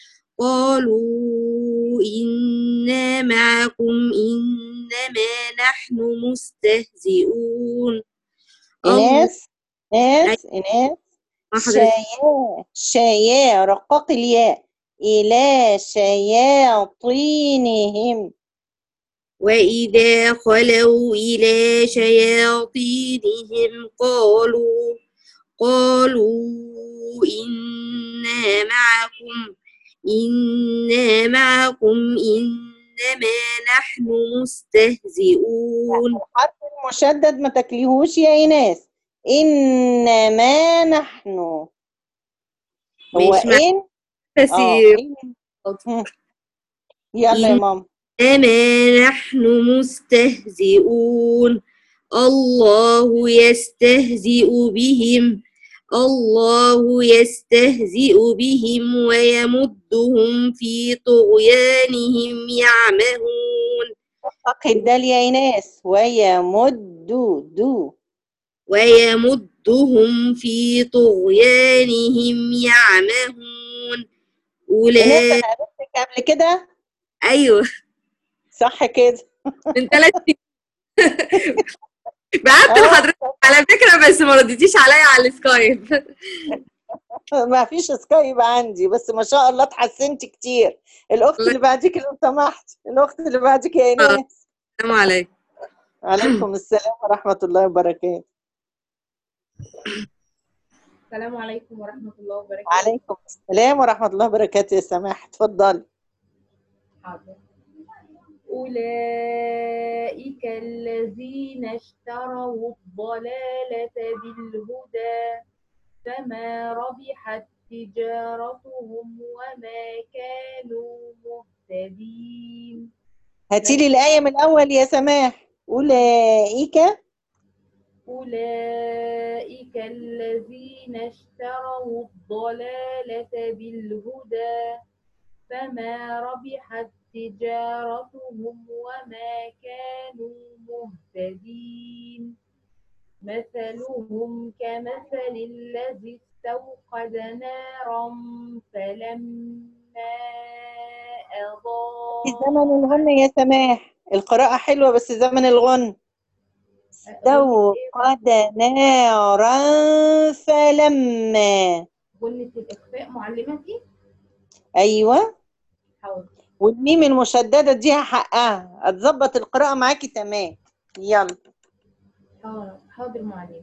قالوا إنا معكم إنما نحن مستهزئون إناس إناس إناس مع حضرتك شيا شيا رقق الياء إلى شياطينهم وإذا خلوا إلى شياطينهم قالوا قالوا إنا معكم إنا معكم إنما نحن مستهزئون الحرف المشدد ما تكليهوش يا إناس إنما نحن هو مش مع- إن بس آه إن مم. يلا يا ماما إنما نحن مستهزئون الله يستهزئ بهم الله يستهزئ بهم ويمدهم في طغيانهم يعمهون رقق الدال يا إناس ويمد دو ويمدهم في طغيانهم يعمهون إناس أولئك أنا قابلتك قبل كده أيوه صح كده من ثلاث سنين بعت اه لحضرتك على فكرة بس ما رديتيش عليا على السكايب ما فيش سكايب عندي بس ما شاء الله اتحسنت كتير الأخت اللي بعديك لو سمحت الأخت اللي بعديك يا إناس السلام عليكم عليكم السلام ورحمة الله وبركاته السلام عليكم ورحمة الله وبركاته عليكم السلام ورحمة الله وبركاته يا سماح اتفضلي حاضر أولئك الذين اشتروا الضلالة بالهدى فما ربحت تجارتهم وما كانوا مهتدين هاتي لي الآية من الأول يا سماح أولئك أولئك الذين اشتروا الضلالة بالهدى فما ربحت تجارتهم وما كانوا مهتدين مثلهم كمثل الذي استوقد نارا فلما أضاء في زمن الغن يا سماح القراءة حلوة بس زمن الغن استوقد نارا فلما غنة الإخفاء معلمتي أيوة حاضر والميم المشددة دي حقها هتظبط القراءة معاكي تمام يلا حاضر حاضر معلم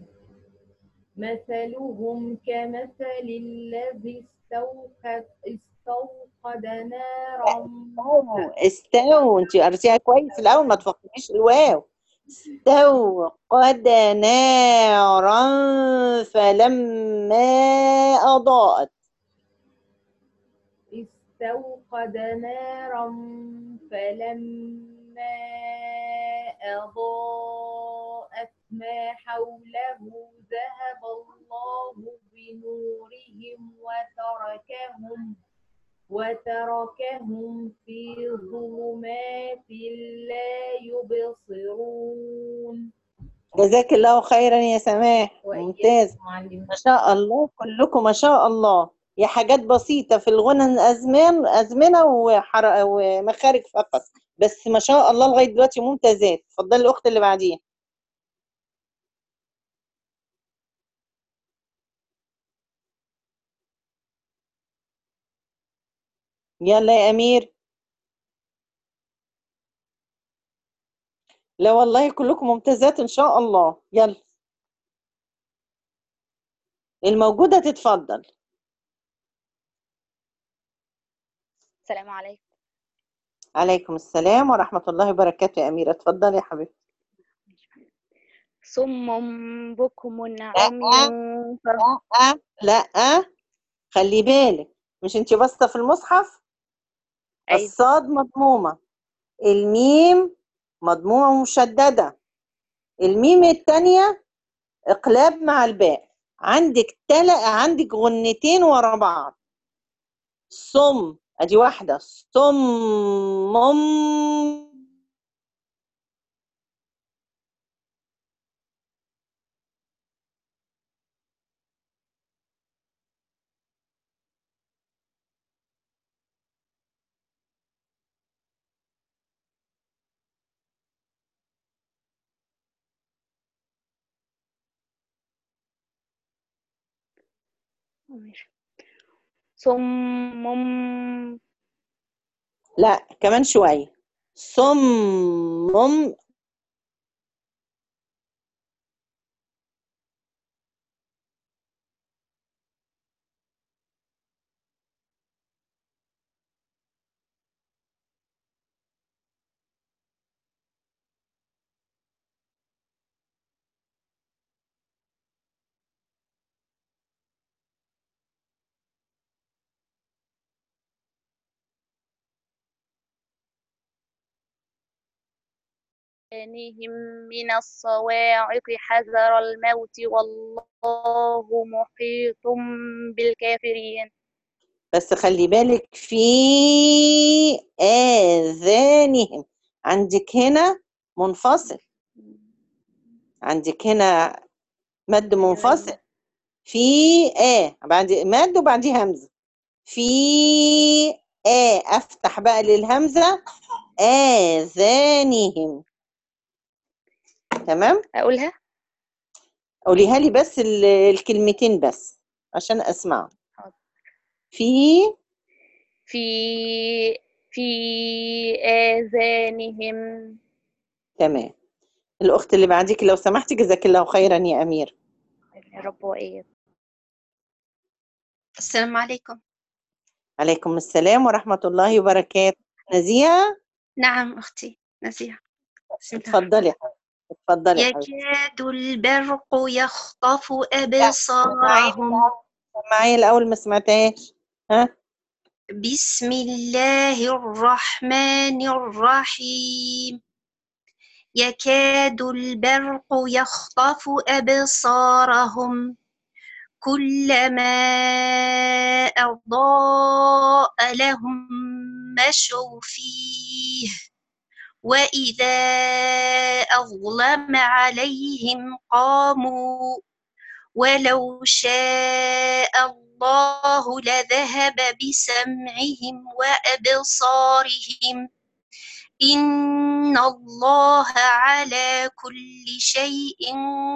مثلهم كمثل الذي استوقد استوقد نارا استو انت قريتيها كويس الأول ما تفكريش الواو استوقد نارا فلما أضاءت استوقد نارا فلما أضاءت ما حوله ذهب الله بنورهم وتركهم وتركهم في ظلمات لا يبصرون جزاك الله خيرا يا سماح ممتاز معلم ما شاء الله كلكم ما شاء الله هي حاجات بسيطة في الغنى أزمان أزمنة وحر... ومخارج فقط بس ما شاء الله لغاية دلوقتي ممتازات اتفضلي الأخت اللي بعديها يلا يا أمير لا والله كلكم ممتازات إن شاء الله يلا الموجودة تتفضل السلام عليكم عليكم السلام ورحمة الله وبركاته يا أميرة اتفضلي يا حبيبتي صم بكم عمي لا لا خلي بالك مش انت باصة في المصحف أيوة. الصاد مضمومة الميم مضمومة ومشددة الميم التانية اقلاب مع الباء عندك تل... عندك غنتين ورا بعض صم ادي واحدة صم ماشي. صم لا كمان شوية صم إخوانهم من الصواعق حذر الموت والله محيط بالكافرين بس خلي بالك في آذانهم عندك هنا منفصل عندك هنا مد منفصل في آه بعد مد وبعديه همزة في آه أفتح بقى للهمزة آذانهم تمام أقولها قوليها لي بس ال- الكلمتين بس عشان أسمع في في في آذانهم تمام الأخت اللي بعديك لو سمحتي جزاك الله خيرا يا أمير يا رب وإياك السلام عليكم عليكم السلام ورحمة الله وبركاته نزيهة نعم أختي نزيهة بسم الله اتفضلي يا حبيبتي. اتفضلي يا حبيبتي يكاد البرق يخطف أبصارهم معايا الأول ما سمعتهاش ها بسم الله الرحمن الرحيم يكاد البرق يخطف أبصارهم كلما أضاء لهم مشوا فيه وإذا أظلم عليهم قاموا ولو شاء الله لذهب بسمعهم وأبصارهم إن الله على كل شيء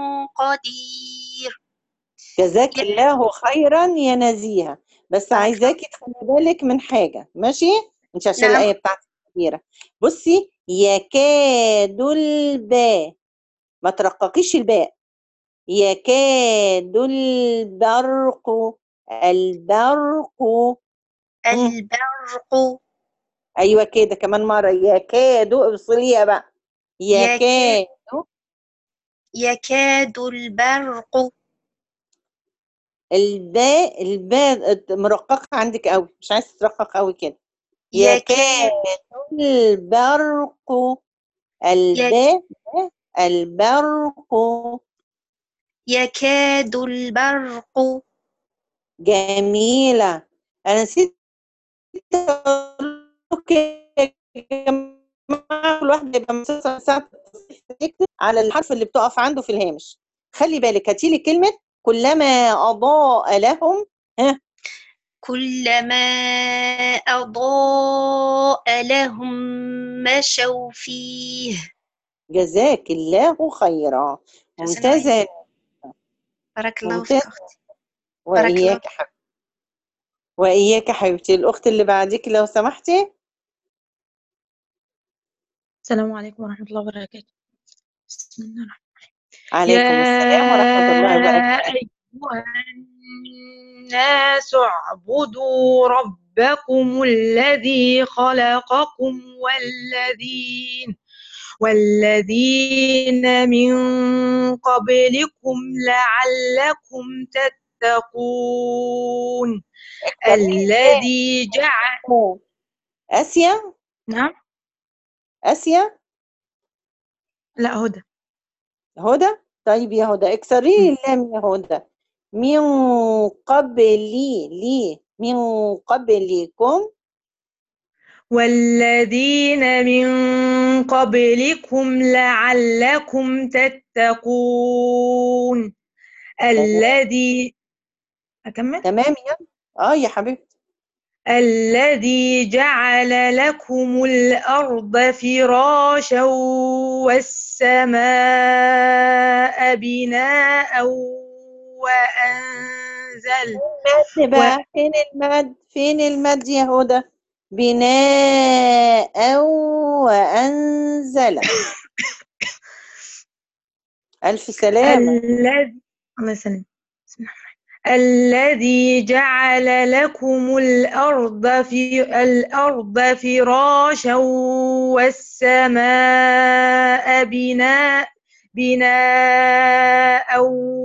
قدير جزاك الله خيرا يا نزيهة بس عايزاكي تخلي بالك من حاجة ماشي انت عشان نعم. الآية بتاعتك كبيرة بصي يكاد الباء ما ترققيش الباء يكاد البرق البرق البرق ايوه كده كمان مرة يكاد ابصريها بقى يكاد يكاد البرق الباء الباء مرققة عندك قوي مش عايز ترقق قوي كده يكاد البرق الباء البرق يكاد البرق جميلة أنا نسيت أقول لكم يا جماعة كل واحد يبقى مسلسل ساعة يكتب على الحرف اللي بتقف عنده في الهامش خلي بالك هاتي لي كلمة كلما أضاء لهم ها كلما أضاء لهم مشوا فيه جزاك الله خيرا ممتازة يا بارك الله ممتاز. فيك أختي بارك الله وإياك يا حبيبتي وإياك يا حبيبتي الأخت اللي بعدك لو سمحتي السلام عليكم ورحمة الله وبركاته بسم الله الرحمن عليكم السلام ورحمة الله وبركاته يا أيها الناس اعبدوا ربكم الذي خلقكم والذين والذين من قبلكم لعلكم تتقون الذي جعل آسيا نعم آسيا لا هدى هدى طيب يا هدى اكسري لي اللام يا هدى من قبلي لي من قبلكم والذين من قبلكم لعلكم تتقون الذي أكمل تمام يا اه يا حبيبتي الذي جعل لكم الأرض فراشا والسماء بناء وأنزل المد بقى فين المد فين المد يا هدى بناء وأنزل ألف سلامة الذي الله يسلمك بسم الله الرحمن الذي جعل لكم الأرض في الأرض فراشا والسماء بناء بناء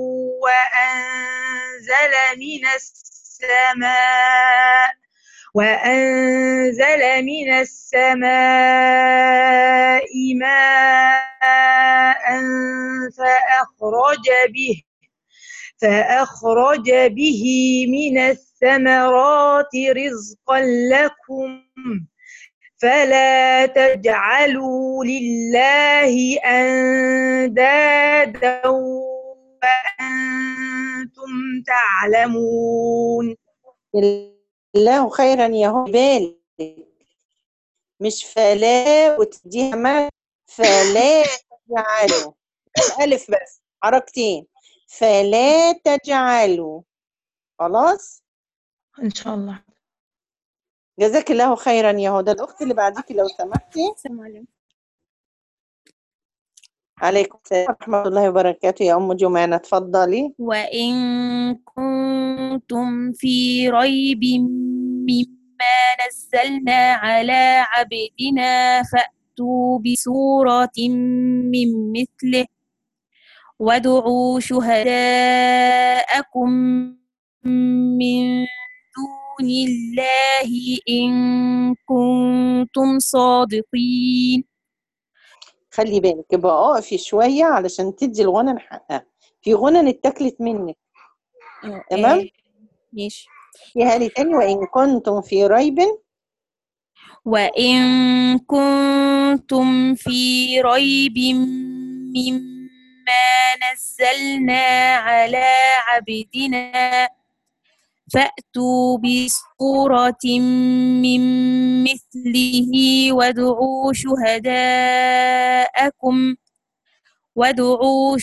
وأنزل من السماء وأنزل من السماء ماء فأخرج به فأخرج به من الثمرات رزقا لكم فلا تجعلوا لله أندادا وأنتم تعلمون الله خيرا يا هدى بالك مش فلا وتديها ما فلا تجعلوا الألف بس حركتين فلا تجعلوا خلاص إن شاء الله جزاك الله خيرا يا هدى الأخت اللي بعديك لو سمحتي السلام عليكم عليكم السلام ورحمة الله وبركاته يا أم جمانة اتفضلي وإن كنتم في ريب مما نزلنا على عبدنا فأتوا بسورة من مثله وادعوا شهداءكم من دون الله إن كنتم صادقين خلي بالك يبقى اقفي شوية علشان تدي الغنى حقها في غنى اتاكلت منك تمام ماشي فيها لي تاني وإن كنتم في ريب وإن كنتم في ريب مما نزلنا على عبدنا فأتوا بسورة من مثله وادعوا شهداءكم وادعوا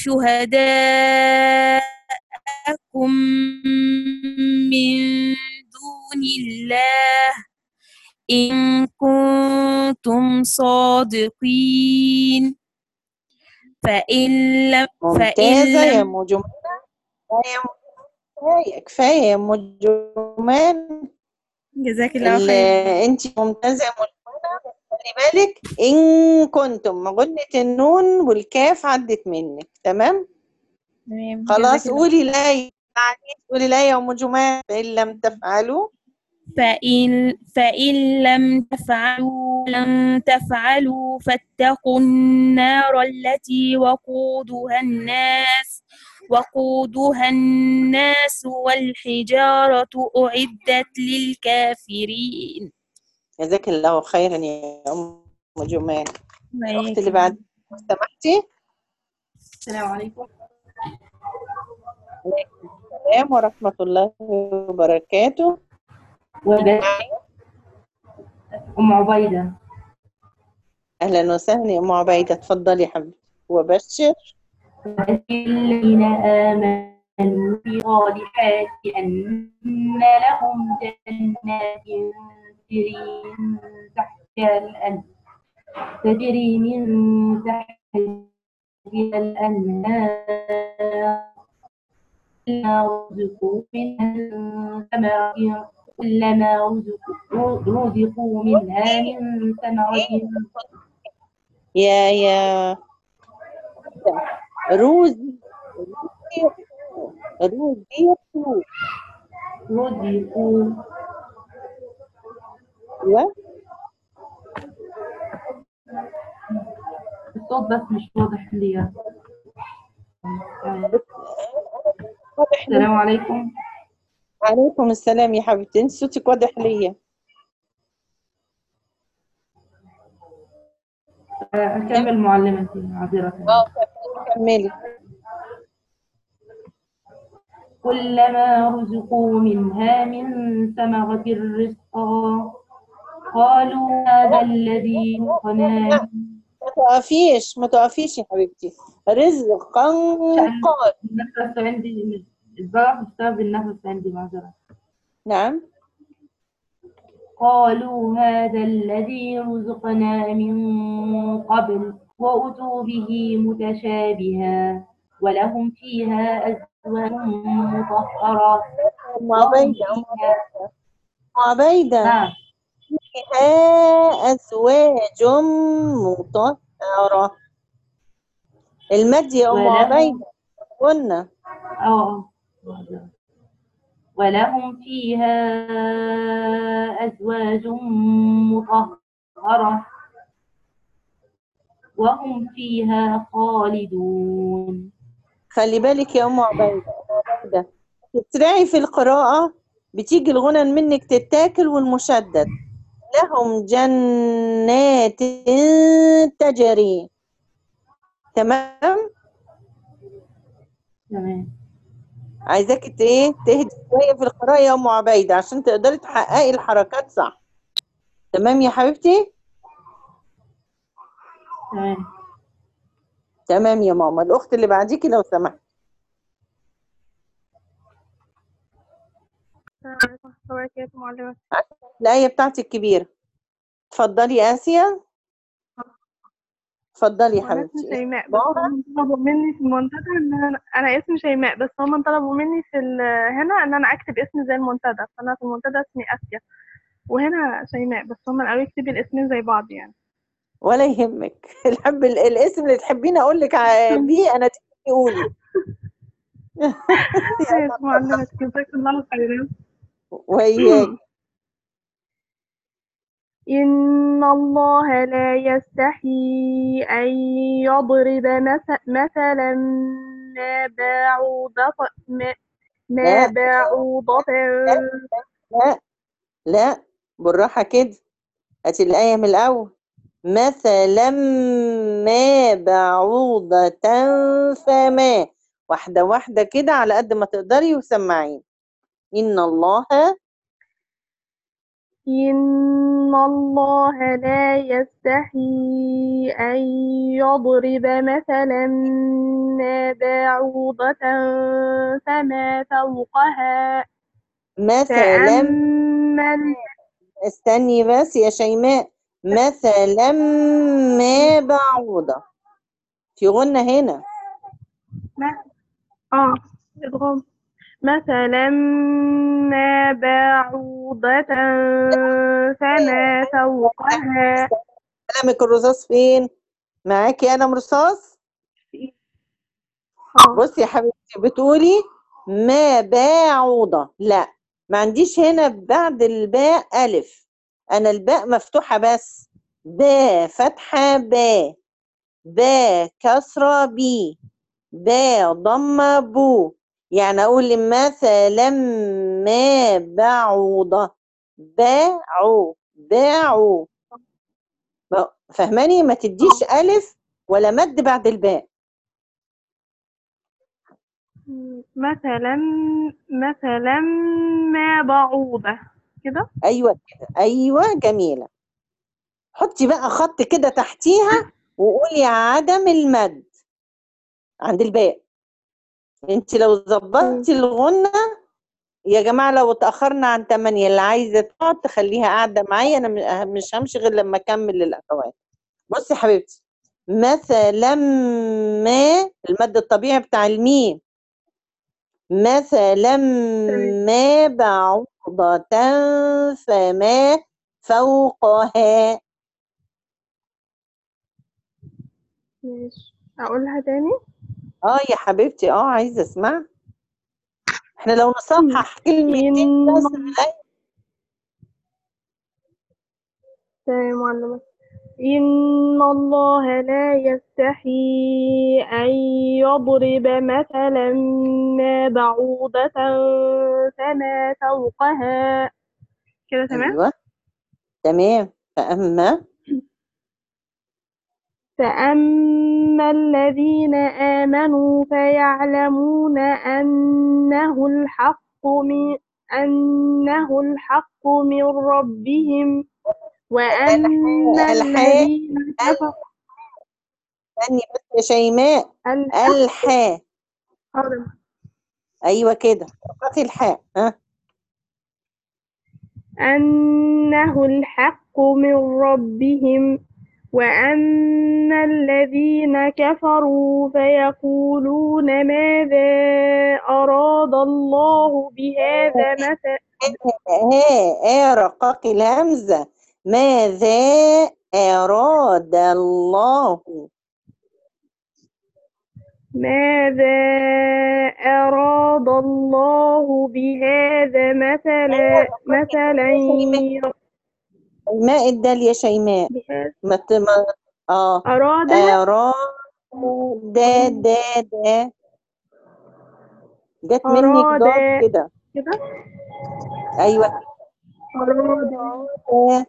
شهداءكم من دون الله إن كنتم صادقين فإن لم ممتازة فإن يا لم أم جمانة كفاية كفاية كفاية يا أم جمانة جزاك الله خير انت ممتازة يا أم جمانة خلي بالك إن كنتم غنة النون والكاف عدت منك تمام تمام خلاص جزاك الله قولي لا يعني قولي لا يا أم جمانة فإن لم تفعلوا فإن فإن لم تفعلوا لن تفعلوا فاتقوا النار التي وقودها الناس وقودها الناس والحجارة أعدت للكافرين جزاك الله خيرا يا أم جمانة الأخت اللي وإياكم. بعد سمحتي السلام عليكم السلام ورحمة الله وبركاته وبس أم عبيدة أهلا وسهلا يا أم عبيدة اتفضلي يا حبيبتي وبشر وبشر الذين آمنوا بالصالحات أن لهم جنات تجري من تحتها الأنهار تجري من تحتها الأنهار كلما رزقوا منها من ثمرة كلما رزقوا رزقوا منها من ثمرة يا يا روزي روزي رزقوا ايوه الصوت بس مش واضح ليا السلام عليكم عليكم السلام يا حبيبتي انت صوتك واضح ليا آه، أكمل معلمتي معذرة اه كملي كلما رزقوا منها من ثمرة رزقا قالوا هذا الذي رزقنا ما تقفيش ما تقفيش يا حبيبتي رزقا قال النفس عندي الضعف بسبب النفس عندي معذرة نعم قالوا هذا الذي رزقنا من قبل وأتوا به متشابها ولهم فيها أزواج مطهرة أم عبيدة أم عبيدة نعم فيها أزواج مطهرة المد يا أم ولهم- عبيدة قلنا اه ولهم فيها أزواج مطهرة وهم فيها خالدون خلي بالك يا أم عبيدة ده. تسرعي في القراءة بتيجي الغنن منك تتاكل والمشدد لهم جنات تجري تمام تمام عايزاك ت- ايه تهدي شويه في القراءه يا ام عبيده عشان تقدري تحققي الحركات صح تمام يا حبيبتي تمام تمام يا ماما الاخت اللي بعديكي لو سمحت السلام عليكم ورحمة الله وبركاته معلمة الايه بتاعتي الكبيره اتفضلي يا اسيا اتفضلي يا وانا اسمي حبيبتي شيماء بس هم طلبوا مني في المنتدى ان انا انا اسمي شيماء بس هم طلبوا مني في ال- هنا ان انا اكتب اسمي زي المنتدى فانا في المنتدى اسمي اسيا وهنا شيماء بس هم قالوا اكتبي الاسمين زي بعض يعني ولا يهمك الحب ال- الاسم اللي تحبيني اقول لك ع- بيه انا تيجي قولي ماشي معلمة جزاك الله خيرا وإياك إن الله لا يستحي أن يضرب مث- مثلا ما بعوضة ما, ما لا. بعوضة لا لا بالراحة كده هاتي الآية من الأول مثلا ما بعوضة فما واحدة واحدة كده على قد ما تقدري وسمعين إن الله إن الله لا يستحي أن يضرب مثلا ما بعوضة فما فوقها مثلا فأما ال- استني بس يا شيماء مثلا ما بعوضة في غنة هنا ما اه ادغام مثلا ما بعوضة فما فوقها قلمك الرصاص فين معاكي قلم رصاص بصي يا حبيبتي بتقولي ما بعوضة لا ما عنديش هنا بعد الباء ألف أنا الباء مفتوحة بس باء فتحة باء باء كسرة بي باء ضمة بو يعني أقول مثلا ما بعوضة باعوا باعوا فهماني ما تديش ألف ولا مد بعد الباء مثلا مثلا ما بعوضة كده ايوه كده ايوه جميله حطي بقى خط كده تحتيها وقولي عدم المد عند الباء انت لو ظبطتي الغنه يا جماعه لو اتاخرنا عن 8 اللي عايزه تقعد تخليها قاعده معايا انا م- مش همشي غير لما اكمل للاخوات بصي يا حبيبتي مثلا ما المد الطبيعي بتاع الميم مثلا ما بعوضة فما فوقها ماشي أقولها تاني اه يا حبيبتي اه عايزة اسمع احنا لو نصحح كلمتين بس من الآية تمام معلمة إن الله لا يستحي أن يضرب مثلا ما بعوضة فما فوقها كده تمام ايوه تمام فأما فأما الذين آمنوا فيعلمون أنه الحق من أنه الحق من ربهم وأما الحاء الذين كفروا استني بس يا شيماء الحاء حاضر. ايوه كده فقطي الحاء ها أنه الحق من ربهم وأما الذين كفروا فيقولون ماذا أراد الله بهذا مثلا ها رقاق الهمزة ماذا أراد الله ماذا أراد الله بهذا مثلا مثلا شيماء الدال يا شيماء ما ت- ما اه أراد أراد دا دا دا جت منك أراد ضاد كده كده ايوه أراد دا.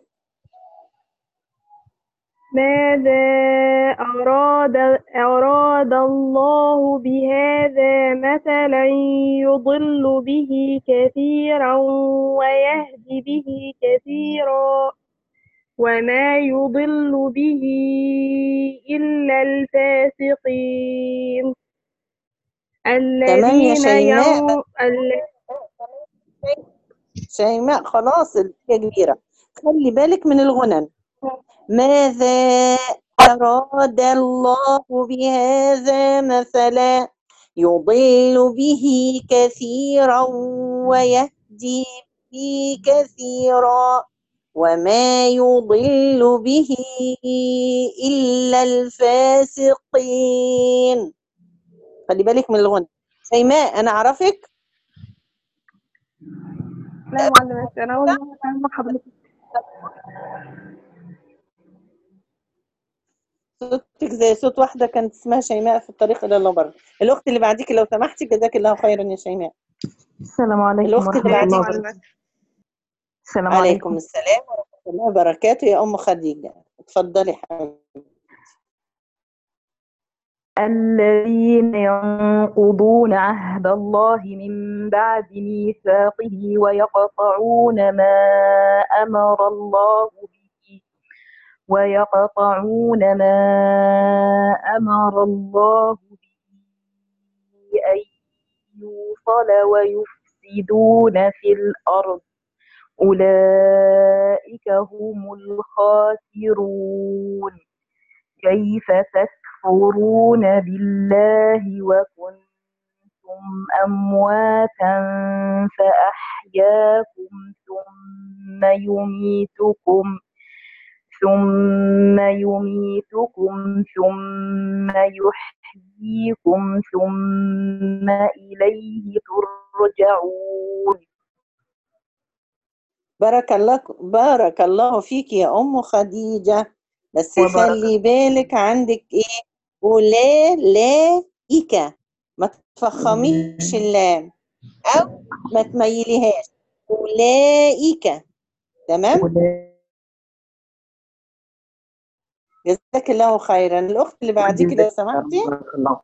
ماذا أراد أراد الله بهذا مثلا يضل به كثيرا ويهدي به كثيرا وما يضل به إلا الفاسقين تمام يا الذين شيماء يوم ال- شيماء خلاص الحاجة كبيرة خلي بالك من الغنن ماذا أراد الله بهذا مثلا يضل به كثيرا ويهدي به كثيرا وما يضل به إلا الفاسقين خلي بالك من الغنى شيماء أنا أعرفك لا يا معلمات أنا أول مرة أتعامل مع حضرتك صوتك زي صوت واحدة كانت اسمها شيماء في الطريق إلى البر الأخت اللي بعديك لو سمحتي جزاك الله خيرا يا شيماء السلام عليكم الأخت اللي ورحمة الله بعديك وبركاته السلام عليكم عليكم السلام ورحمة الله وبركاته يا أم خديجة اتفضلي حبيبتي الذين ينقضون عهد الله من بعد ميثاقه ويقطعون ما أمر الله به ويقطعون ما أمر الله به أن يوصل ويفسدون في الأرض أولئك هم الخاسرون كيف تكفرون بالله وكنتم أمواتا فأحياكم ثم يميتكم ثم يميتكم ثم يحييكم ثم إليه ترجعون بارك الله بارك الله فيك يا أم خديجة بس وبارك خلي بالك عندك إيه ولا لا إيكا ما تفخميش اللام أو ما تميليهاش أولئك تمام جزاك الله خيرا الأخت اللي بعديك لو سمحتي بارك الله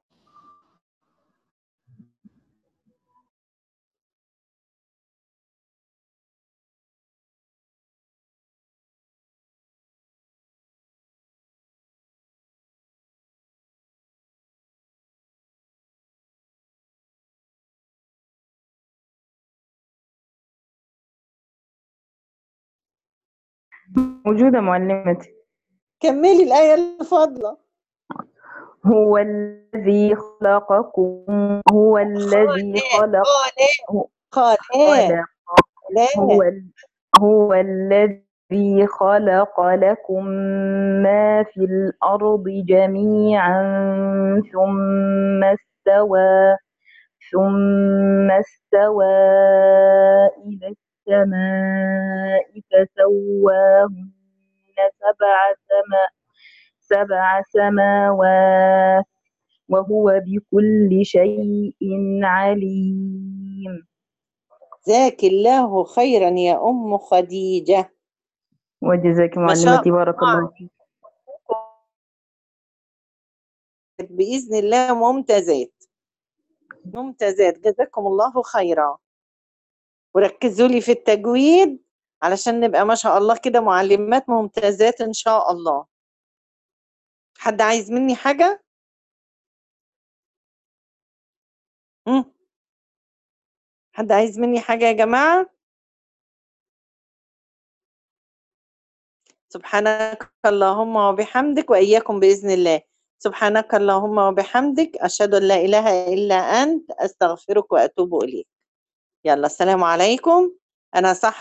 موجودة معلمتي كملي الآية الفاضلة هو الذي خلقكم هو الذي خلق خالق خلق لا هو ال- هو الذي خلق لكم ما في الأرض جميعا ثم استوى ثم استوى إلى السماء فسواهن سبع سما سبع سماوات وهو بكل شيء عليم جزاك الله خيرا يا أم خديجة وجزاك ما شاء معلمتي بارك الله الله فيك بإذن الله ممتازات ممتازات جزاكم الله خيرا وركزوا لي في التجويد علشان نبقى ما شاء الله كده معلمات ممتازات إن شاء الله حد عايز مني حاجة؟ مم. حد عايز مني حاجة يا جماعة؟ سبحانك اللهم وبحمدك وإياكم بإذن الله سبحانك اللهم وبحمدك أشهد أن لا إله إلا أنت أستغفرك وأتوب إليك يلا السلام عليكم أنا صح